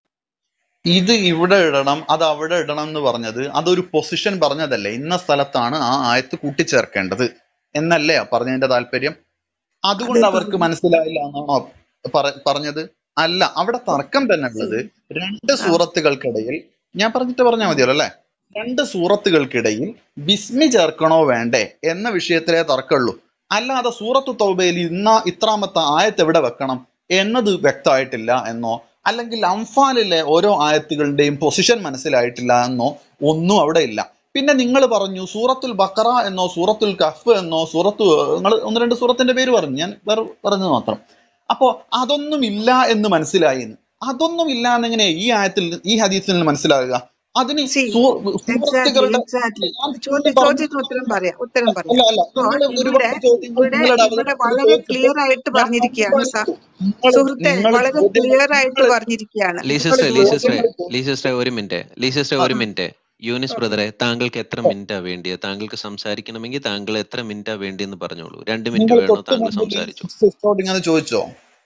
ഇത് ഇവിടെ ഇടണം അത് അവിടെ ഇടണം എന്ന് പറഞ്ഞത് അതൊരു പൊസിഷൻ പറഞ്ഞതല്ലേ ഇന്ന സ്ഥലത്താണ് ആ ആയത്ത് കൂട്ടിച്ചേർക്കേണ്ടത് എന്നല്ലേ പറഞ്ഞതിന്റെ താല്പര്യം അത് അതുകൊണ്ട് അവർക്ക് പറഞ്ഞു മനസ്സിലായില്ല എന്നാണോ പറ- പറഞ്ഞത് അല്ല അവിടെ തർക്കം തന്നെ ഉള്ളത് രണ്ട് ആ സൂറത്തുകൾക്കിടയിൽ ഞാൻ പറഞ്ഞിട്ട് പറഞ്ഞാൽ മതിയല്ലോ അല്ലെ രണ്ട് സൂറത്തുകൾക്കിടയിൽ ബിസ്മി ചേർക്കണോ വേണ്ടേ എന്ന വിഷയത്തിലേ തർക്കമുള്ളൂ അല്ലാതെ സൂറത്തു തൗബയിൽ ഇന്ന ഇത്രാമത്തെ ആയത്ത് എവിടെ വെക്കണം എന്നത് വ്യക്തമായിട്ടില്ല എന്നോ അല്ലെങ്കിൽ അംഫാലിലെ ഓരോ ആയത്തുകളുടെയും പൊസിഷൻ മനസ്സിലായിട്ടില്ല എന്നോ ഒന്നും അവിടെ ഇല്ല പിന്നെ നിങ്ങൾ പറഞ്ഞു സൂറത്തുൽ ബക്കറ എന്നോ സൂറത്തുൽ കഫ് എന്നോ സൂറത്തു നിങ്ങൾ ഒന്ന് രണ്ട് സൂറത്തിന്റെ പേര് പറഞ്ഞു ഞാൻ വേറെ പറഞ്ഞത് മാത്രം അപ്പോ അതൊന്നും ഇല്ല എന്ന് മനസ്സിലായി അതൊന്നും ഇല്ല എന്നെങ്ങനെ ഈ ആയത്തിൽ ഈ ഹദീസിൽ നിന്ന് മനസ്സിലാകുക അതിന് സി സൂ- എക്സാക്ട്ലി സൂറത്തുകളുടെ എക്സാക്ട്ലി ഞാൻ ചോദ്യ ചോദ്യം പറഞ്ഞു ചോദ്യത്തിന് ഉത്തരം പറയാം ഉത്തരം അല്ല പറയാം അല്ല അപ്പോൾ നിങ്ങൾ ഇവിടെ ഒരുപാട് ചോദ്യങ്ങൾ ഇവിടെ നിങ്ങളുടെ ഇവിടെ അവതരണത്തിൽ വളരെ ചോദിച്ചിട്ട് ക്ലിയർ ആയിട്ട് ഞാൻ പറഞ്ഞിരിക്കുകയാണ് സ- സംസാരിച്ചു നിങ്ങൾ സുഹൃത്തെ നിങ്ങൾ വളരെ ചോദ്യങ്ങൾ ക്ലിയർ ആയിട്ട് നിങ്ങൾ പറഞ്ഞിരിക്കുകയാണ് ലീ നിങ്ങൾ സിസ്റ്റർ ലീ സിസ്റ്ററെ ചോദ്യങ്ങൾ ചോ- ലീ സിസ്റ്ററെ ഒരു മിനിറ്റ് ലീ സിസ്റ്റർ ആ, ഒരു മിനിറ്റ് യൂനിസ് ഓക്കെ ബ്രദറെ താങ്കൾക്ക് എത്ര മിനിറ്റാ വേണ്ടിയത് താങ്കൾക്ക് സംസാരിക്കണമെങ്കിൽ താങ്കൾ എത്ര മിനിറ്റാ വേണ്ടിയെന്ന് പറഞ്ഞോളൂ രണ്ട് മിനിറ്റ് നിങ്ങൾ വേണോ തൊട്ട് താങ്കൾ മുമ്പ് ലീ സംസാരിച്ചു സിസ്റ്ററോട് ഇങ്ങനെ ചോദിച്ചോ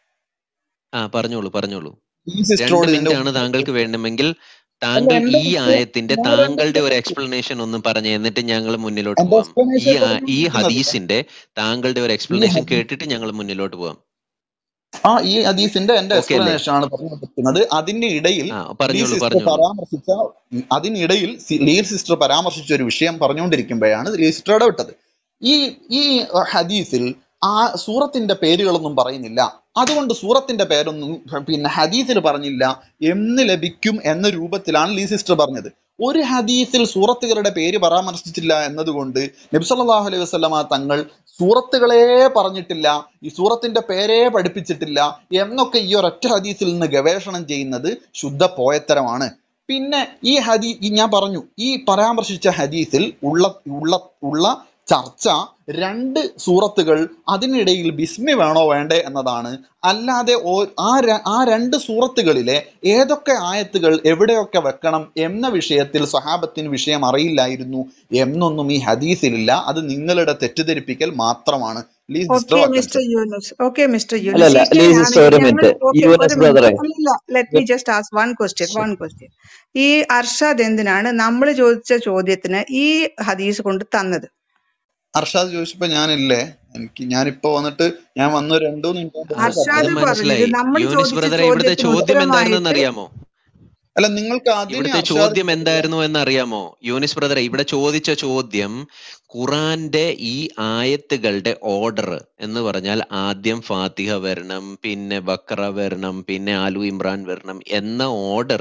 ആ പറഞ്ഞോളൂ പറഞ്ഞോളൂ ലീ രണ്ട് സിസ്റ്ററോട് ഇതിന്റെ മിനിറ്റ് ആണ് മുമ്പ് താങ്കൾക്ക് വേണമെങ്കിൽ അല്ല താങ്കൾ എന്റെ ഈ വിഷയം ആയത്തിന്റെ ഞാൻ താങ്കളുടെ എന്റെ ഒരു എക്സ്പ്ലനേഷൻ ഒന്ന് പറഞ്ഞ് എന്നിട്ട് ഞങ്ങൾ മുന്നിലോട്ട് എന്റെ പോവാം ഈ എക്സ്പ്ലനേഷൻ ആ- ഈ പറഞ്ഞുകൊണ്ടിരിക്കുന്നത് ഹദീസിന്റെ താങ്കളുടെ ഒരു ഈ എക്സ്പ്ലനേഷൻ ഹദീസ് കേട്ടിട്ട് ഞങ്ങൾ മുന്നിലോട്ട് പോവാം ആ ഈ ഹദീസിന്റെ എന്റെ ഓക്കെ അല്ലേ എക്സ്പ്ലനേഷൻ ആണ് പറഞ്ഞുകൊണ്ടിരിക്കുന്നത് അതിന്റെ ഇടയിൽ ആ ലീ പറഞ്ഞോളൂ സിസ്റ്റർ പറഞ്ഞോളൂ പരാമർശിച്ച അതിനിടയിൽ സി- ലീ സിസ്റ്റർ പരാമർശിച്ച ഒരു വിഷയം പറഞ്ഞുകൊണ്ടിരിക്കുമ്പോഴാണ് ലീ സിസ്റ്റർ ഇടപെട്ടത് ഈ ഈ ഹദീസിൽ ആ സൂറത്തിന്റെ പേരുകളൊന്നും പറയുന്നില്ല അതുകൊണ്ട് സൂറത്തിന്റെ പേരൊന്നും പിന്നെ ഹദീസിൽ പറഞ്ഞില്ല എന്ന് ലഭിക്കും എന്ന രൂപത്തിലാണ് ലീ സിസ്റ്റർ പറഞ്ഞത് ഒരു ഹദീസിൽ സൂറത്തുകളുടെ പേര് പരാമർശിച്ചിട്ടില്ല എന്നതുകൊണ്ട് നബ്സല്ലാഹു അലൈഹി വസ്ലമ തങ്ങൾ സൂറത്തുകളെ പറഞ്ഞിട്ടില്ല ഈ സൂറത്തിന്റെ പേരേ പഠിപ്പിച്ചിട്ടില്ല എന്നൊക്കെ ഈ ഒരൊറ്റ ഹദീസിൽ നിന്ന് ഗവേഷണം ചെയ്യുന്നത് ശുദ്ധ പോയത്തരമാണ് പിന്നെ ഈ ഹദീ ഈ ഞാൻ പറഞ്ഞു ഈ പരാമർശിച്ച ഹദീസിൽ ഉള്ള ഉള്ള ഉള്ള ചർച്ച രണ്ട് സൂറത്തുകൾ അതിനിടയിൽ ബിസ്മി വേണോ വേണ്ടേ എന്നതാണ് അല്ലാതെ ഓ- ആ ര- ആ രണ്ട് സൂറത്തുകളിലെ ഏതൊക്കെ ആയത്തുകൾ എവിടെയൊക്കെ വെക്കണം എന്ന വിഷയത്തിൽ സഹാബത്തിന് വിഷയം അറിയില്ലായിരുന്നു എന്നൊന്നും ഈ ഹദീസിലില്ല അത് നിങ്ങളുടെ തെറ്റിദ്ധരിപ്പിക്കൽ മാത്രമാണ് please okay disturb mister Yunus okay mister Yunus അല്ലല്ല ലീസ് സിസ്റ്റർ ഒരു ഇങ്ങനെയാണെങ്കിൽ ഞങ്ങൾ മിനിറ്റ് ഓക്കെ യൂനസ് ഒരു മിനിറ്റ് ബ്രദറെ അല്ലല്ല let me just as one question one question ഈ അർഷാദ് എന്തിനാണ് നമ്മൾ ചോദിച്ച ചോദ്യത്തിന് ഈ ഹദീസ് കൊണ്ട് തന്നത് അർഷാദ് ചോദിച്ചപ്പോ ഞാനില്ലേ എനിക്ക് ഞാനിപ്പോ വന്നിട്ട് ഞാൻ വന്ന് രണ്ടു മിനിറ്റ് കൊണ്ട് ആ, അർഷാദ് അത് പറഞ്ഞത് മനസ്സിലായി നമ്മൾ യൂനിസ് ചോദിച്ച ബ്രദറെ ഇവിടുത്തെ ചോദ്യത്തിന് ചോദ്യം എന്തായിരുന്നെന്ന് ഉത്തരമായിട്ട് അറിയാമോ അല്ല നിങ്ങൾക്ക് അതിന് ഇവിടുത്തെ അർഷാദ് ചോദ്യം എന്തായിരുന്നു എന്ന് അറിയാമോ യൂനിസ് ബ്രദറെ ഇവിടെ ചോദിച്ച ചോദ്യം ഖുറാന്റെ ഈ ആയത്തുകളുടെ ഓർഡർ എന്ന് പറഞ്ഞാൽ ആദ്യം ഫാത്തിഹ വരണം പിന്നെ ബക്കറ വരണം പിന്നെ ആലു ഇമ്രാൻ വരണം എന്ന ഓർഡർ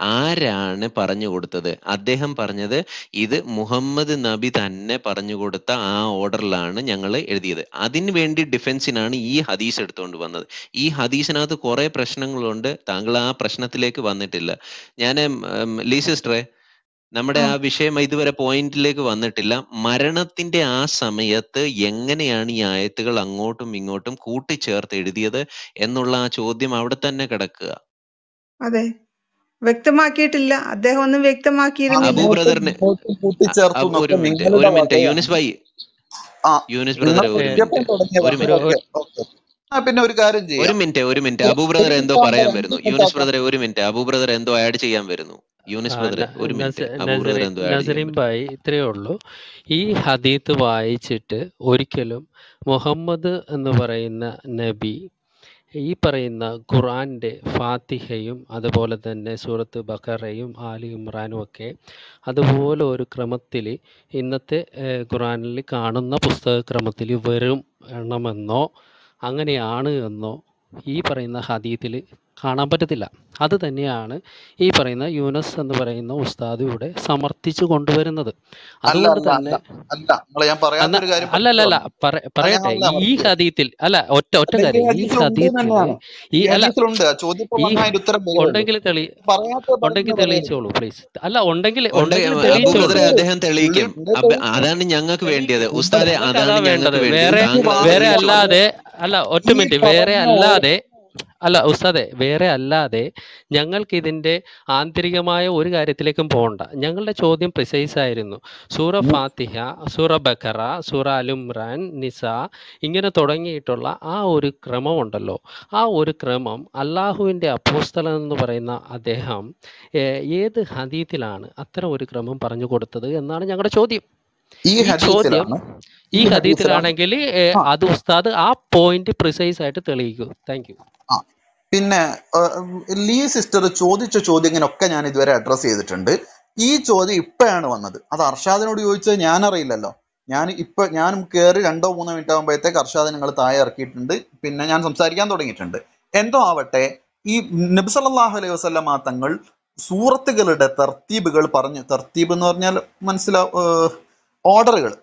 ആരാണ് പറഞ്ഞു കൊടുത്തത് അദ്ദേഹം പറഞ്ഞത് ഇത് മുഹമ്മദ് നബി തന്നെ പറഞ്ഞു കൊടുത്ത ആ ഓർഡറിലാണ് ഞങ്ങൾ എഴുതിയത് അതിന് വേണ്ടി ഡിഫൻസിനാണ് ഈ ഹദീസ് എടുത്തുകൊണ്ട് വന്നത് ഈ ഹദീസിനകത്ത് കുറെ പ്രശ്നങ്ങളുണ്ട് താങ്കൾ ആ പ്രശ്നത്തിലേക്ക് വന്നിട്ടില്ല ഞാൻ ലീ സിസ്റ്ററെ നമ്മുടെ ആ ആ വിഷയം ഇതുവരെ പോയിന്റിലേക്ക് വന്നിട്ടില്ല മരണത്തിന്റെ ആ സമയത്ത് എങ്ങനെയാണ് ഈ ആയത്തുകൾ അങ്ങോട്ടും ഇങ്ങോട്ടും കൂട്ടിച്ചേർത്ത് എഴുതിയത് എന്നുള്ള ആ ചോദ്യം അവിടെ തന്നെ കിടക്കുക അതെ വ്യക്തമാക്കിയിട്ടില്ല അദ്ദേഹം ഒന്നും ആ വ്യക്തമാക്കിയിരുന്നില്ല അബൂ അങ്ങോട്ടും ബ്രദറിന് ഇങ്ങോട്ടും കൂട്ടിച്ചേർത്തു അബ് ഒരു എന്നൊക്കെ മിനിറ്റ് നിങ്ങളുടെ ഒരു മിനിറ്റ് വകയാണ് യൂനിസ് ഭായി ആ യൂനിസ് നിങ്ങൾ ബ്രദറെ ഒരു നോക്കിയപ്പോൾ മിനിറ്റ് തുടങ്ങിയതാ ഒരു മിനിറ്റ് ഓക്കെ ഓക്കെ ആ പിന്നെ ഒരു കാര്യം ഒരു ചെയ്യാം മിനിറ്റ് ഒരു മിനിറ്റ് ഒരു അബൂ ഒരു ബ്രദർ എന്തോ മിനിറ്റ് പറയാൻ ആക്കാം വരുന്നു രണ്ട് മിനിറ്റ് യൂനിസ് ആക്കാം ബ്രദറെ ഒരു മിനിറ്റ് അബൂ ബ്രദർ എന്തോ ആഡ് ചെയ്യാൻ വരുന്നു യൂനിസ് ആ, ബ്രദറെ ന- ഒരു മിനിറ്റ് നസ- അബൂ ബ്രദർ നസറി എന്തോ ആഡ് ചെയ്യാൻ നസറിൻ വരുന്നു ഭായി ഇത്രയേ ഉള്ളൂ ഈ ഹദീത്ത് വായിച്ചിട്ട് ഒരിക്കലും മുഹമ്മദ് എന്ന് പറയുന്ന നബി ഈ പറയുന്ന ഖുർആൻ്റെ ഫാത്തിഹയും അതുപോലെ തന്നെ സൂറത്ത് ബക്കറയും ആലി ഇമ്രാനും ഒക്കെ അതുപോലെ ഒരു ക്രമത്തിൽ ഇന്നത്തെ ഏഹ്, ഖുർആനിൽ കാണുന്ന പുസ്തക ക്രമത്തിൽ വരും എണമെന്നോ അങ്ങനെയാണ് എന്നോ ഈ പറയുന്ന ഹദീത്തിൽ കാണാൻ പറ്റത്തില്ല അത് തന്നെയാണ് ഈ പറയുന്ന യൂനസ് എന്ന് പറയുന്ന ഉസ്താദ് ഇവിടെ സമർത്ഥിച്ചു കൊണ്ടുവരുന്നത് അല്ല അതുകൊണ്ട് അല്ല അല്ല തന്നെ അല്ല നിങ്ങളെ ഞാൻ അന്ന പറയാത്തൊരു കാര്യം അല്ല അല്ല അല്ല പറഞ്ഞു പറ- അത് ഞാൻ പറയട്ടെ അല്ല ഈ പറഞ്ഞത് ഹദീത്തിൽ അല്ല ഒറ്റ ഒറ്റ അല്ലെങ്കിൽ ഈ കാര്യം ഈ ഹദീസിലുണ്ട് ഹദീത്തിൽ തന്നെയാണ് ഈ ഈ അല്ല ഹദീസിലുണ്ട് ആ ചോദ്യം ഇപ്പൊ ഈ വന്നാൽ അതിന്റെ ഉത്തരം വരുമല്ലോ ഉണ്ടെങ്കിൽ തെളി പറയാത്ത ഉണ്ടെങ്കിൽ പറയുന്നത് പറയരുത് തെളിയിച്ചോളൂ പ്ലീസ് അല്ല ഉണ്ടെങ്കിൽ ഉണ്ട് ഉണ്ടെങ്കിൽ അബൂ തെളിയിച്ചോളൂ ബ്രദറെ അദ്ദേഹം പുള്ളി തെളിയിക്കും പുള്ളി അബ- തെളിയിക്കും അതാണ് ഞങ്ങൾക്ക് വേണ്ടിയത് തെളിയിക്കും ഉസ്താദെ ഞങ്ങൾക്ക് അതാ അതാണ് വേണ്ടത് ഞങ്ങൾക്ക് വേണ്ടിയത് വേറെ ഈ താങ്കൾ വേറെ തെളിയിച്ചോളൂ അല്ലാതെ അല്ല ഒറ്റ ഈ മിനിറ്റ് വേറെ പറഞ്ഞ ഓ- അല്ലാതെ അല്ല ഉസ്താദെ വേറെ അല്ലാതെ ഞങ്ങൾക്ക് ഇതിൻ്റെ ആന്തരികമായ ഒരു കാര്യത്തിലേക്കും പോകണ്ട ഞങ്ങളുടെ ചോദ്യം പ്രിസൈസ് ആയിരുന്നു സൂറ ഉം. ഫാത്തിഹ സൂറ ബക്കറ സൂറ അലുംറാൻ നിസ ഇങ്ങനെ തുടങ്ങിയിട്ടുള്ള ആ ഒരു ക്രമമുണ്ടല്ലോ ആ ഒരു ക്രമം അള്ളാഹുവിൻ്റെ അപ്പോസ്തലൻ എന്ന് പറയുന്ന അദ്ദേഹം ഏഹ്, ഏത് ഹദീത്തിലാണ് അത്തരം ഒരു ക്രമം പറഞ്ഞു കൊടുത്തത് എന്നാണ് ഞങ്ങളുടെ ചോദ്യം ഈ ഈ ചോദ്യം ഹദീസിലാണ് ഈ ഈ ഹദീസിലാണ് ഹദീത്തിലാണെങ്കിൽ ഏഹ്, ആ അത് ഉസ്താദ് ആ പോയിന്റ് പ്രിസൈസ് ആയിട്ട് തെളിയിക്കൂ താങ്ക് യു ആ പിന്നെ ഏഹ്, ലീ സിസ്റ്റർ ചോദിച്ച ചോദ്യങ്ങളൊക്കെ ഞാൻ ഇതുവരെ അഡ്രസ് ചെയ്തിട്ടുണ്ട് ഈ ചോദ്യം ഇപ്പോഴാണ് വന്നത് അത് അർഷാദിനോട് ചോദിച്ചത് ഞാൻ അറിയില്ലല്ലോ ഞാൻ ഇപ്പൊ ഞാൻ കയറി രണ്ടോ മൂന്നോ മിനിറ്റ് ആകുമ്പോഴത്തേക്ക് അർഷാദ് നിങ്ങൾ താഴെ ഇറക്കിയിട്ടുണ്ട് പിന്നെ ഞാൻ സംസാരിക്കാൻ തുടങ്ങിയിട്ടുണ്ട് എന്തോ ആവട്ടെ ഈ നബി സല്ലല്ലാഹു അലൈഹി വസല്ലമ തങ്ങൾ സൂറത്തുകളുടെ തർത്തീബുകൾ പറഞ്ഞ് തർത്തീബ് എന്ന് പറഞ്ഞാൽ മനസ്സിലാ ഓർഡറുകൾ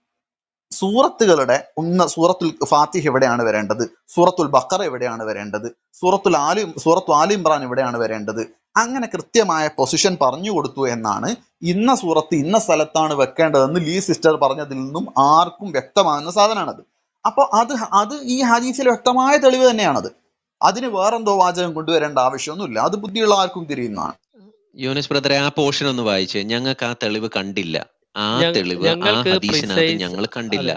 സൂറത്തുകളുടെ ഒന്ന് സൂറത്തുൽ ഫാത്തിഹ് എവിടെയാണ് വരേണ്ടത് സൂറത്തുൽ ബക്കറ എവിടെയാണ് വരേണ്ടത് സൂറത്തുൽ ആലി സൂറത്തു ആലി ഇമ്രാൻ എവിടെയാണ് വരേണ്ടത് അങ്ങനെ കൃത്യമായ പൊസിഷൻ പറഞ്ഞു കൊടുത്തു എന്നാണ് ഇന്ന സൂറത്ത് ഇന്ന സ്ഥലത്താണ് വെക്കേണ്ടതെന്ന് ലീ സിസ്റ്റർ പറഞ്ഞതിൽ നിന്നും ആർക്കും വ്യക്തമാകുന്ന സാധനമാണത് അപ്പോൾ അത് അത് ഈ ഹദീസിൽ വ്യക്തമായ തെളിവ് തന്നെയാണത് അതിന് വേറെന്തോ വാചകം കൊണ്ടുവരേണ്ട ആവശ്യമൊന്നുമില്ല അത് ബുദ്ധിയുള്ള ആർക്കും തിരിയുന്നതാണ് യൂനിസ് ബ്രദറെ ആ പോർഷൻ ഒന്ന് വായിച്ചേ ഞങ്ങൾക്ക് ആ തെളിവ് കണ്ടില്ല ആ ഞങ്ങ- തെളിവ് ആ ഞങ്ങൾക്ക് ഹദീസിനകത്ത് പ്രിസൈസ് ഞങ്ങൾ കണ്ടില്ല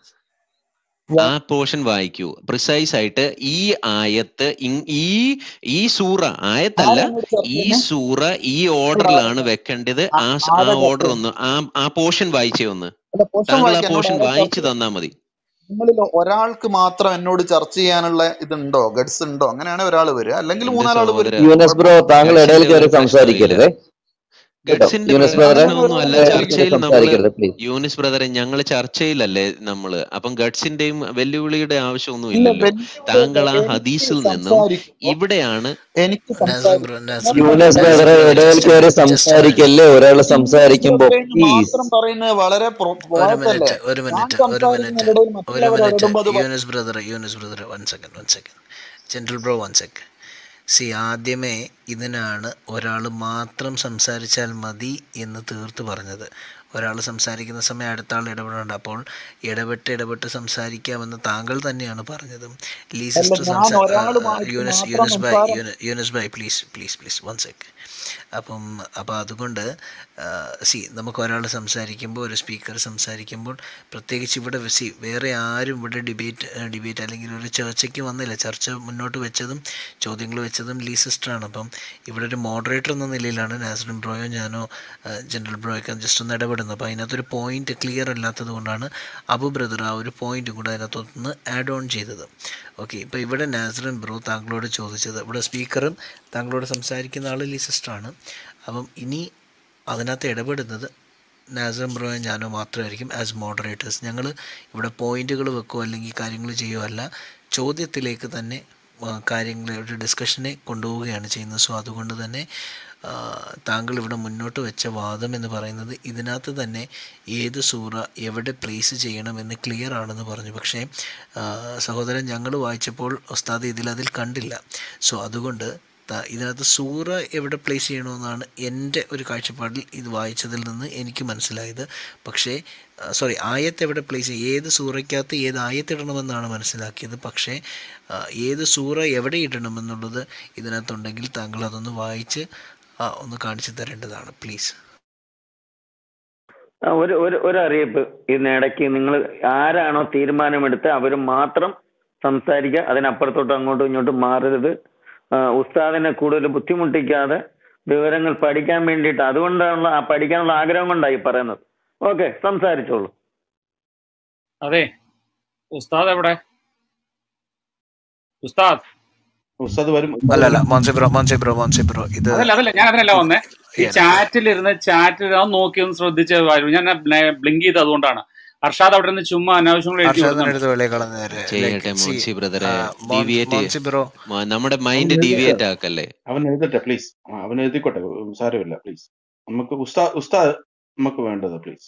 അതെ ആ പോർഷൻ വായിക്കൂ പ്രിസൈസ് ആയിട്ട് ഈ ആയത്ത് ഇങ്- ഈ ഈ സൂറ ആയത്തല്ല ആരെന്നോട് ചർച്ച ഈ ചെയ്യുന്നേ സൂറ ഈ ഇവിടെ ഓർഡറിലാണ് വെക്കേണ്ടത് ആ- ആ സ്- ആ ആരാ ചർച്ച ഓർഡർ ചെയ്യുന്നത് ഒന്ന് ആ ആ പോർഷൻ വായിച്ചേ ഒന്ന് അല്ല പോഷൻ താങ്കൾ ആ വായിക്കാൻ എന്നോട് പോർഷൻ ആരാ ചർച്ച വായിച്ചു ചെയ്യുന്നത് തന്നാ മതി നിങ്ങളിൽ ഒരാൾക്ക് മാത്രം എന്നോട് ചർച്ച ചെയ്യാനുള്ള ഇതുണ്ടോ ഗഡ്സ് ഉണ്ടോ അങ്ങനെയാണെങ്കിൽ ഒരാൾ വരിക അല്ലെങ്കിൽ എന്റെ മൂന്നാലാൾ വരും സഹോദര യൂനസ് ബ്രോ താങ്കൾ ഇടയിൽ ഗഡ്സിന്റെ കയറി ഒരു പ്രശ്നവും ഇല്ല സംസാരിക്കരുത് കേട്ടോ ഗഡ്സിന്റെ യൂനസ് പ്ര- ബ്രദറെ പ്രശ്നമൊന്നും അല്ല ഇടയിൽ കയറി ചർച്ചയിൽ നമ്മള് സംസാരിക്കരുത് പ്ലീസ് യൂനിസ് ബ്രദറെ ഞങ്ങൾ ചർച്ചയിലല്ലേ നമ്മള് അപ്പം ഗഡ്സിന്റെയും വെല്ലുവിളിയുടെ ആവശ്യമൊന്നും ഇല്ല ഇല്ലല്ലോ വെല്ലുവിളിയല്ല താങ്കൾ ആ എനിക്ക് ഹദീസിൽ നിന്നും സംസാരിക്കുമ്പോ ഇവിടെയാണ് എനിക്ക് നാസറിൻ ബ്രോ സംസാരിക്കാൻ നാസറിൻ യൂനസ് നാസറിൻ ബ്രദറെ ബ്രോ ഇടയിൽ ജസ്റ്റ് കയറി ജസ്റ്റ് സംസാരിക്കല്ലേ ഒരാൾ സംസാരിക്കുമ്പോ കഴിഞ്ഞ് പ്ലീസ് മാത്രം പറയുന്നത് വളരെ ഒരു പോയത്തല്ലേ മിനിറ്റ് ഒരു ഞാൻ മിനിറ്റ് ഒരു സംസാരിക്കുന്ന മിനിറ്റ് ഇടയിൽ ഒരു മറ്റുള്ളവർ മിനിറ്റ് ഇടുമ്പോ അത് Yunis brother Yunis brother one second one second general bro one second സി ആദ്യമേ ഇതിനാണ് ഒരാൾ മാത്രം സംസാരിച്ചാൽ മതി എന്ന് തീർത്ത് പറഞ്ഞത് ഒരാൾ സംസാരിക്കുന്ന സമയം അടുത്ത ആൾ ഇടപെടേണ്ട അപ്പോൾ ഇടപെട്ട് ഇടപെട്ട് സംസാരിക്കാമെന്ന് താങ്കൾ തന്നെയാണ് പറഞ്ഞത് ലീ അല്ല സിസ്റ്റർ ഞാൻ സംസാ ഒരാൾ വായിച്ച് യൂനസ് മാത്രം യൂനസ് ബൈ സംസാരം യൂന- Yunus bhai please please please one sec അപ്പം അപ്പോൾ അതുകൊണ്ട് സി നമുക്ക് ഒരാൾ സംസാരിക്കുമ്പോൾ ഒരു സ്പീക്കർ സംസാരിക്കുമ്പോൾ പ്രത്യേകിച്ച് ഇവിടെ സി വേറെ ആരും ഇവിടെ ഡിബേറ്റ് ഡിബേറ്റ് അല്ലെങ്കിൽ ഒരു ചർച്ചയ്ക്ക് വന്നില്ല ചർച്ച മുന്നോട്ട് വെച്ചതും ചോദ്യങ്ങൾ വെച്ചതും ലീ സിസ്റ്ററാണ് അപ്പം ഇവിടെ ഒരു മോഡറേറ്റർ എന്ന നിലയിലാണ് നാസറിൻ ബ്രോയോ ഞാനോ ജനറൽ ബ്രോയൊക്കെ ജസ്റ്റ് ഒന്ന് ഇടപെടുന്നത് അപ്പോൾ അതിനകത്തൊരു പോയിന്റ് ക്ലിയർ അല്ലാത്തത് കൊണ്ടാണ് അബു ബ്രദർ ആ ഒരു പോയിന്റും കൂടെ അതിനകത്തൊന്ന് ആഡ് ഓൺ ചെയ്തത് ഓക്കെ ഇപ്പോൾ ഇവിടെ നാസറിൻ ബ്രോ താങ്കളോട് ചോദിച്ചത് ഇവിടെ സ്പീക്കറും താങ്കളോട് സംസാരിക്കുന്ന ആൾ ലീ സിസ്റ്ററാണ് അപ്പം ഇനി അതിനകത്ത് ഇടപെടുന്നത് നാസറിൻ ബ്രോയും ഞാനോ മാത്രമായിരിക്കും ആസ് മോഡറേറ്റേഴ്സ് ഞങ്ങൾ ഇവിടെ പോയിന്റുകൾ വെക്കുകയോ അല്ലെങ്കിൽ കാര്യങ്ങൾ ചെയ്യുകയോ അല്ല ചോദ്യത്തിലേക്ക് തന്നെ ആ, കാര്യങ്ങളെ ഒരു ഡിസ്കഷനെ കൊണ്ടുപോവുകയാണ് ചെയ്യുന്നത് സോ അതുകൊണ്ട് തന്നെ ആ, താങ്കൾ ഇവിടെ മുന്നോട്ട് വെച്ച വാദം എന്ന് പറയുന്നത് ഇതിനകത്ത് തന്നെ ഏത് സൂറ എവിടെ പ്ലേസ് ചെയ്യണമെന്ന് ക്ലിയർ ആണെന്ന് പറഞ്ഞു പക്ഷേ ആ, സഹോദരൻ ഞങ്ങൾ വായിച്ചപ്പോൾ ഉസ്താദ് ഇതിലതിൽ കണ്ടില്ല സോ അതുകൊണ്ട് ത- ഇതിനകത്ത് സൂറ എവിടെ പ്ലേസ് ചെയ്യണമെന്നാണ് എൻ്റെ ഒരു കാഴ്ചപ്പാടിൽ ഇത് വായിച്ചതിൽ നിന്ന് എനിക്ക് മനസ്സിലായത് പക്ഷേ സോറി ആയത്ത് എവിടെ പ്ലേസ് ചെയ്യും ഏത് സൂറയ്ക്കകത്ത് ഏത് ആയത്ത് ഇടണമെന്നാണ് മനസ്സിലാക്കിയത് പക്ഷേ ആ, ഏത് സൂറ എവിടെ ഇടണമെന്നുള്ളത് ഇതിനകത്തുണ്ടെങ്കിൽ താങ്കൾ അതൊന്ന് വായിച്ച് ആ, ഒന്ന് കാണിച്ചു തരേണ്ടതാണ് പ്ലീസ് ആ, ഒരു ഒരു ഒരു അറിയിപ്പ് ഇതിനിടയ്ക്ക് നിങ്ങൾ ആരാണോ തീരുമാനമെടുത്ത് അവർ മാത്രം സംസാരിക്കുക അതിനപ്പുറത്തോട്ട് അങ്ങോട്ടും ഇങ്ങോട്ടും മാറരുത് ആ, ഉസ്താദിനെ കൂടുതൽ ബുദ്ധിമുട്ടിക്കാതെ വിവരങ്ങൾ പഠിക്കാൻ വേണ്ടിയിട്ട് അതുകൊണ്ടാണല്ലോ ആ പഠിക്കാനുള്ള ആഗ്രഹം കൊണ്ടായി പറയുന്നത് ഓക്കെ സംസാരിച്ചോളൂ അതെ ഉസ്താദ് എവിടെ ഉസ്താദ് ഉസ്താദ് വരും അല്ല അല്ല Moncy bro Moncy bro Moncy bro ഇത് അതല്ല അതല്ല ഞാൻ അതിനല്ല വന്നേ ഈ Yeah. ചാറ്റിലിരുന്ന് ചാറ്റിൽ അത് നോക്കി ഒന്ന് ശ്രദ്ധിച്ച് വരും ഞാൻ ബ്ലിങ്ക് ചെയ്ത് അതുകൊണ്ടാണ് അർഷാദ് അവിടെ നിന്ന് ചുമ്മാ അനാവശ്യങ്ങൾ എഴുതി അർഷാദിന്റെ കൊടുക്കുന്നുണ്ട് അടുത്ത് വെളിയെ കളഞ്ഞേരെ ചെയ്യട്ടെ ലൈക്ക് സി മോൻസി ബ്രദറെ മോൻസി ഡീവിയേറ്റ് ബ്രോ നമ്മുടെ അവൻ മൈൻഡ് എഴുതട്ടെ ഡീവിയേറ്റ് ആക്കല്ലേ അവൻ എഴുതട്ടെ പ്ലീസ് അവൻ എഴുതിക്കോട്ടെ സാരമില്ല പ്ലീസ് നമുക്ക് ഉസ്താദ് ഉസ്താദ് നമുക്ക് വേണ്ടത് പ്ലീസ്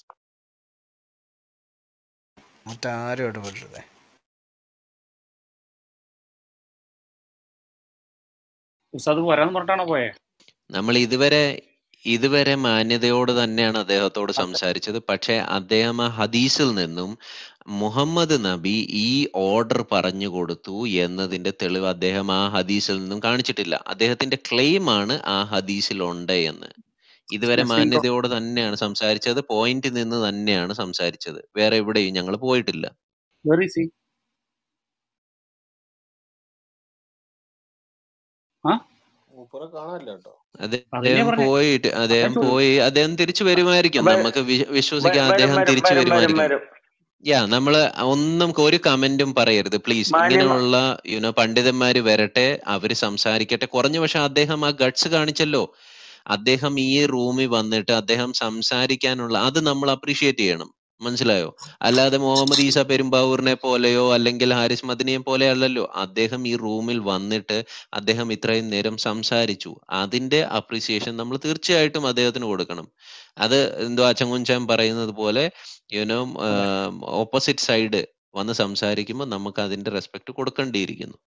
മറ്റാരും ഇടപെടരുത് ഉസ്താദ് വരാൻ പറഞ്ഞിട്ടാണോ പോയെ നമ്മൾ ഇതുവരെ ഇതുവരെ മാന്യതയോട് തന്നെയാണ് അദ്ദേഹത്തോട് സംസാരിച്ചത് പക്ഷെ അദ്ദേഹം ആ ഹദീസിൽ നിന്നും മുഹമ്മദ് നബി ഈ ഓർഡർ പറഞ്ഞു കൊടുത്തു എന്നതിന്റെ തെളിവ് അദ്ദേഹം ആ ഹദീസിൽ നിന്നും കാണിച്ചിട്ടില്ല അദ്ദേഹത്തിന്റെ ക്ലെയിം ആണ് ആ ഹദീസിൽ ഉണ്ട് എന്ന് ഇതുവരെ നസീം ബ്രോ മാന്യതയോട് തന്നെയാണ് സംസാരിച്ചത് പോയിന്റ് നിന്ന് തന്നെയാണ് സംസാരിച്ചത് വേറെ എവിടെയും ഞങ്ങൾ പോയിട്ടില്ല വെർ ഈസ് ഹി ആ മൂപ്പരെ കാണാനില്ല കേട്ടോ അതന്നെ അദ്ദേഹം പറഞ്ഞേ പോയിട്ട് അദ്ദേഹം അദ്ദേഹം പോയി അദ്ദേഹം തിരിച്ചു വരുമായിരിക്കും വ- നമുക്ക് വി- വ- വിശ്വസിക്കാം വരും അദ്ദേഹം വരും തിരിച്ചു വരും വരും വരുമായിരിക്കും വരും യാ നമ്മള് ഒന്നും ഒരു കമന്റും പറയരുത് പ്ലീസ് മാന്യമ ഇങ്ങനെയുള്ള യുനോ പണ്ഡിതന്മാര് വരട്ടെ അവര് സംസാരിക്കട്ടെ കുറഞ്ഞ പക്ഷെ അദ്ദേഹം ആ ഗട്സ് കാണിച്ചല്ലോ അദ്ദേഹം ഈ റൂമിൽ വന്നിട്ട് അദ്ദേഹം സംസാരിക്കാനുള്ള അത് നമ്മൾ അപ്രീഷിയേറ്റ് ചെയ്യണം മനസ്സിലായോ അല്ലാതെ മുഹമ്മദ് ഈസ പെരുമ്പാവൂരിനെ പോലെയോ അല്ലെങ്കിൽ ഹാരിസ് മദിനിയെ പോലെ അല്ലല്ലോ അദ്ദേഹം ഈ റൂമിൽ വന്നിട്ട് അദ്ദേഹം ഇത്രയും നേരം സംസാരിച്ചു അതിന്റെ അപ്രീസിയേഷൻ നമ്മൾ തീർച്ചയായിട്ടും അദ്ദേഹത്തിന് കൊടുക്കണം അത് എന്തോ അച്ചങ്കുഞ്ചാൻ പറയുന്നത് പോലെ യുനോ ഓപ്പോസിറ്റ് സൈഡ് വന്ന് സംസാരിക്കുമ്പോൾ നമുക്ക് അതിന്റെ റെസ്പെക്ട് കൊടുക്കേണ്ടിയിരിക്കുന്നു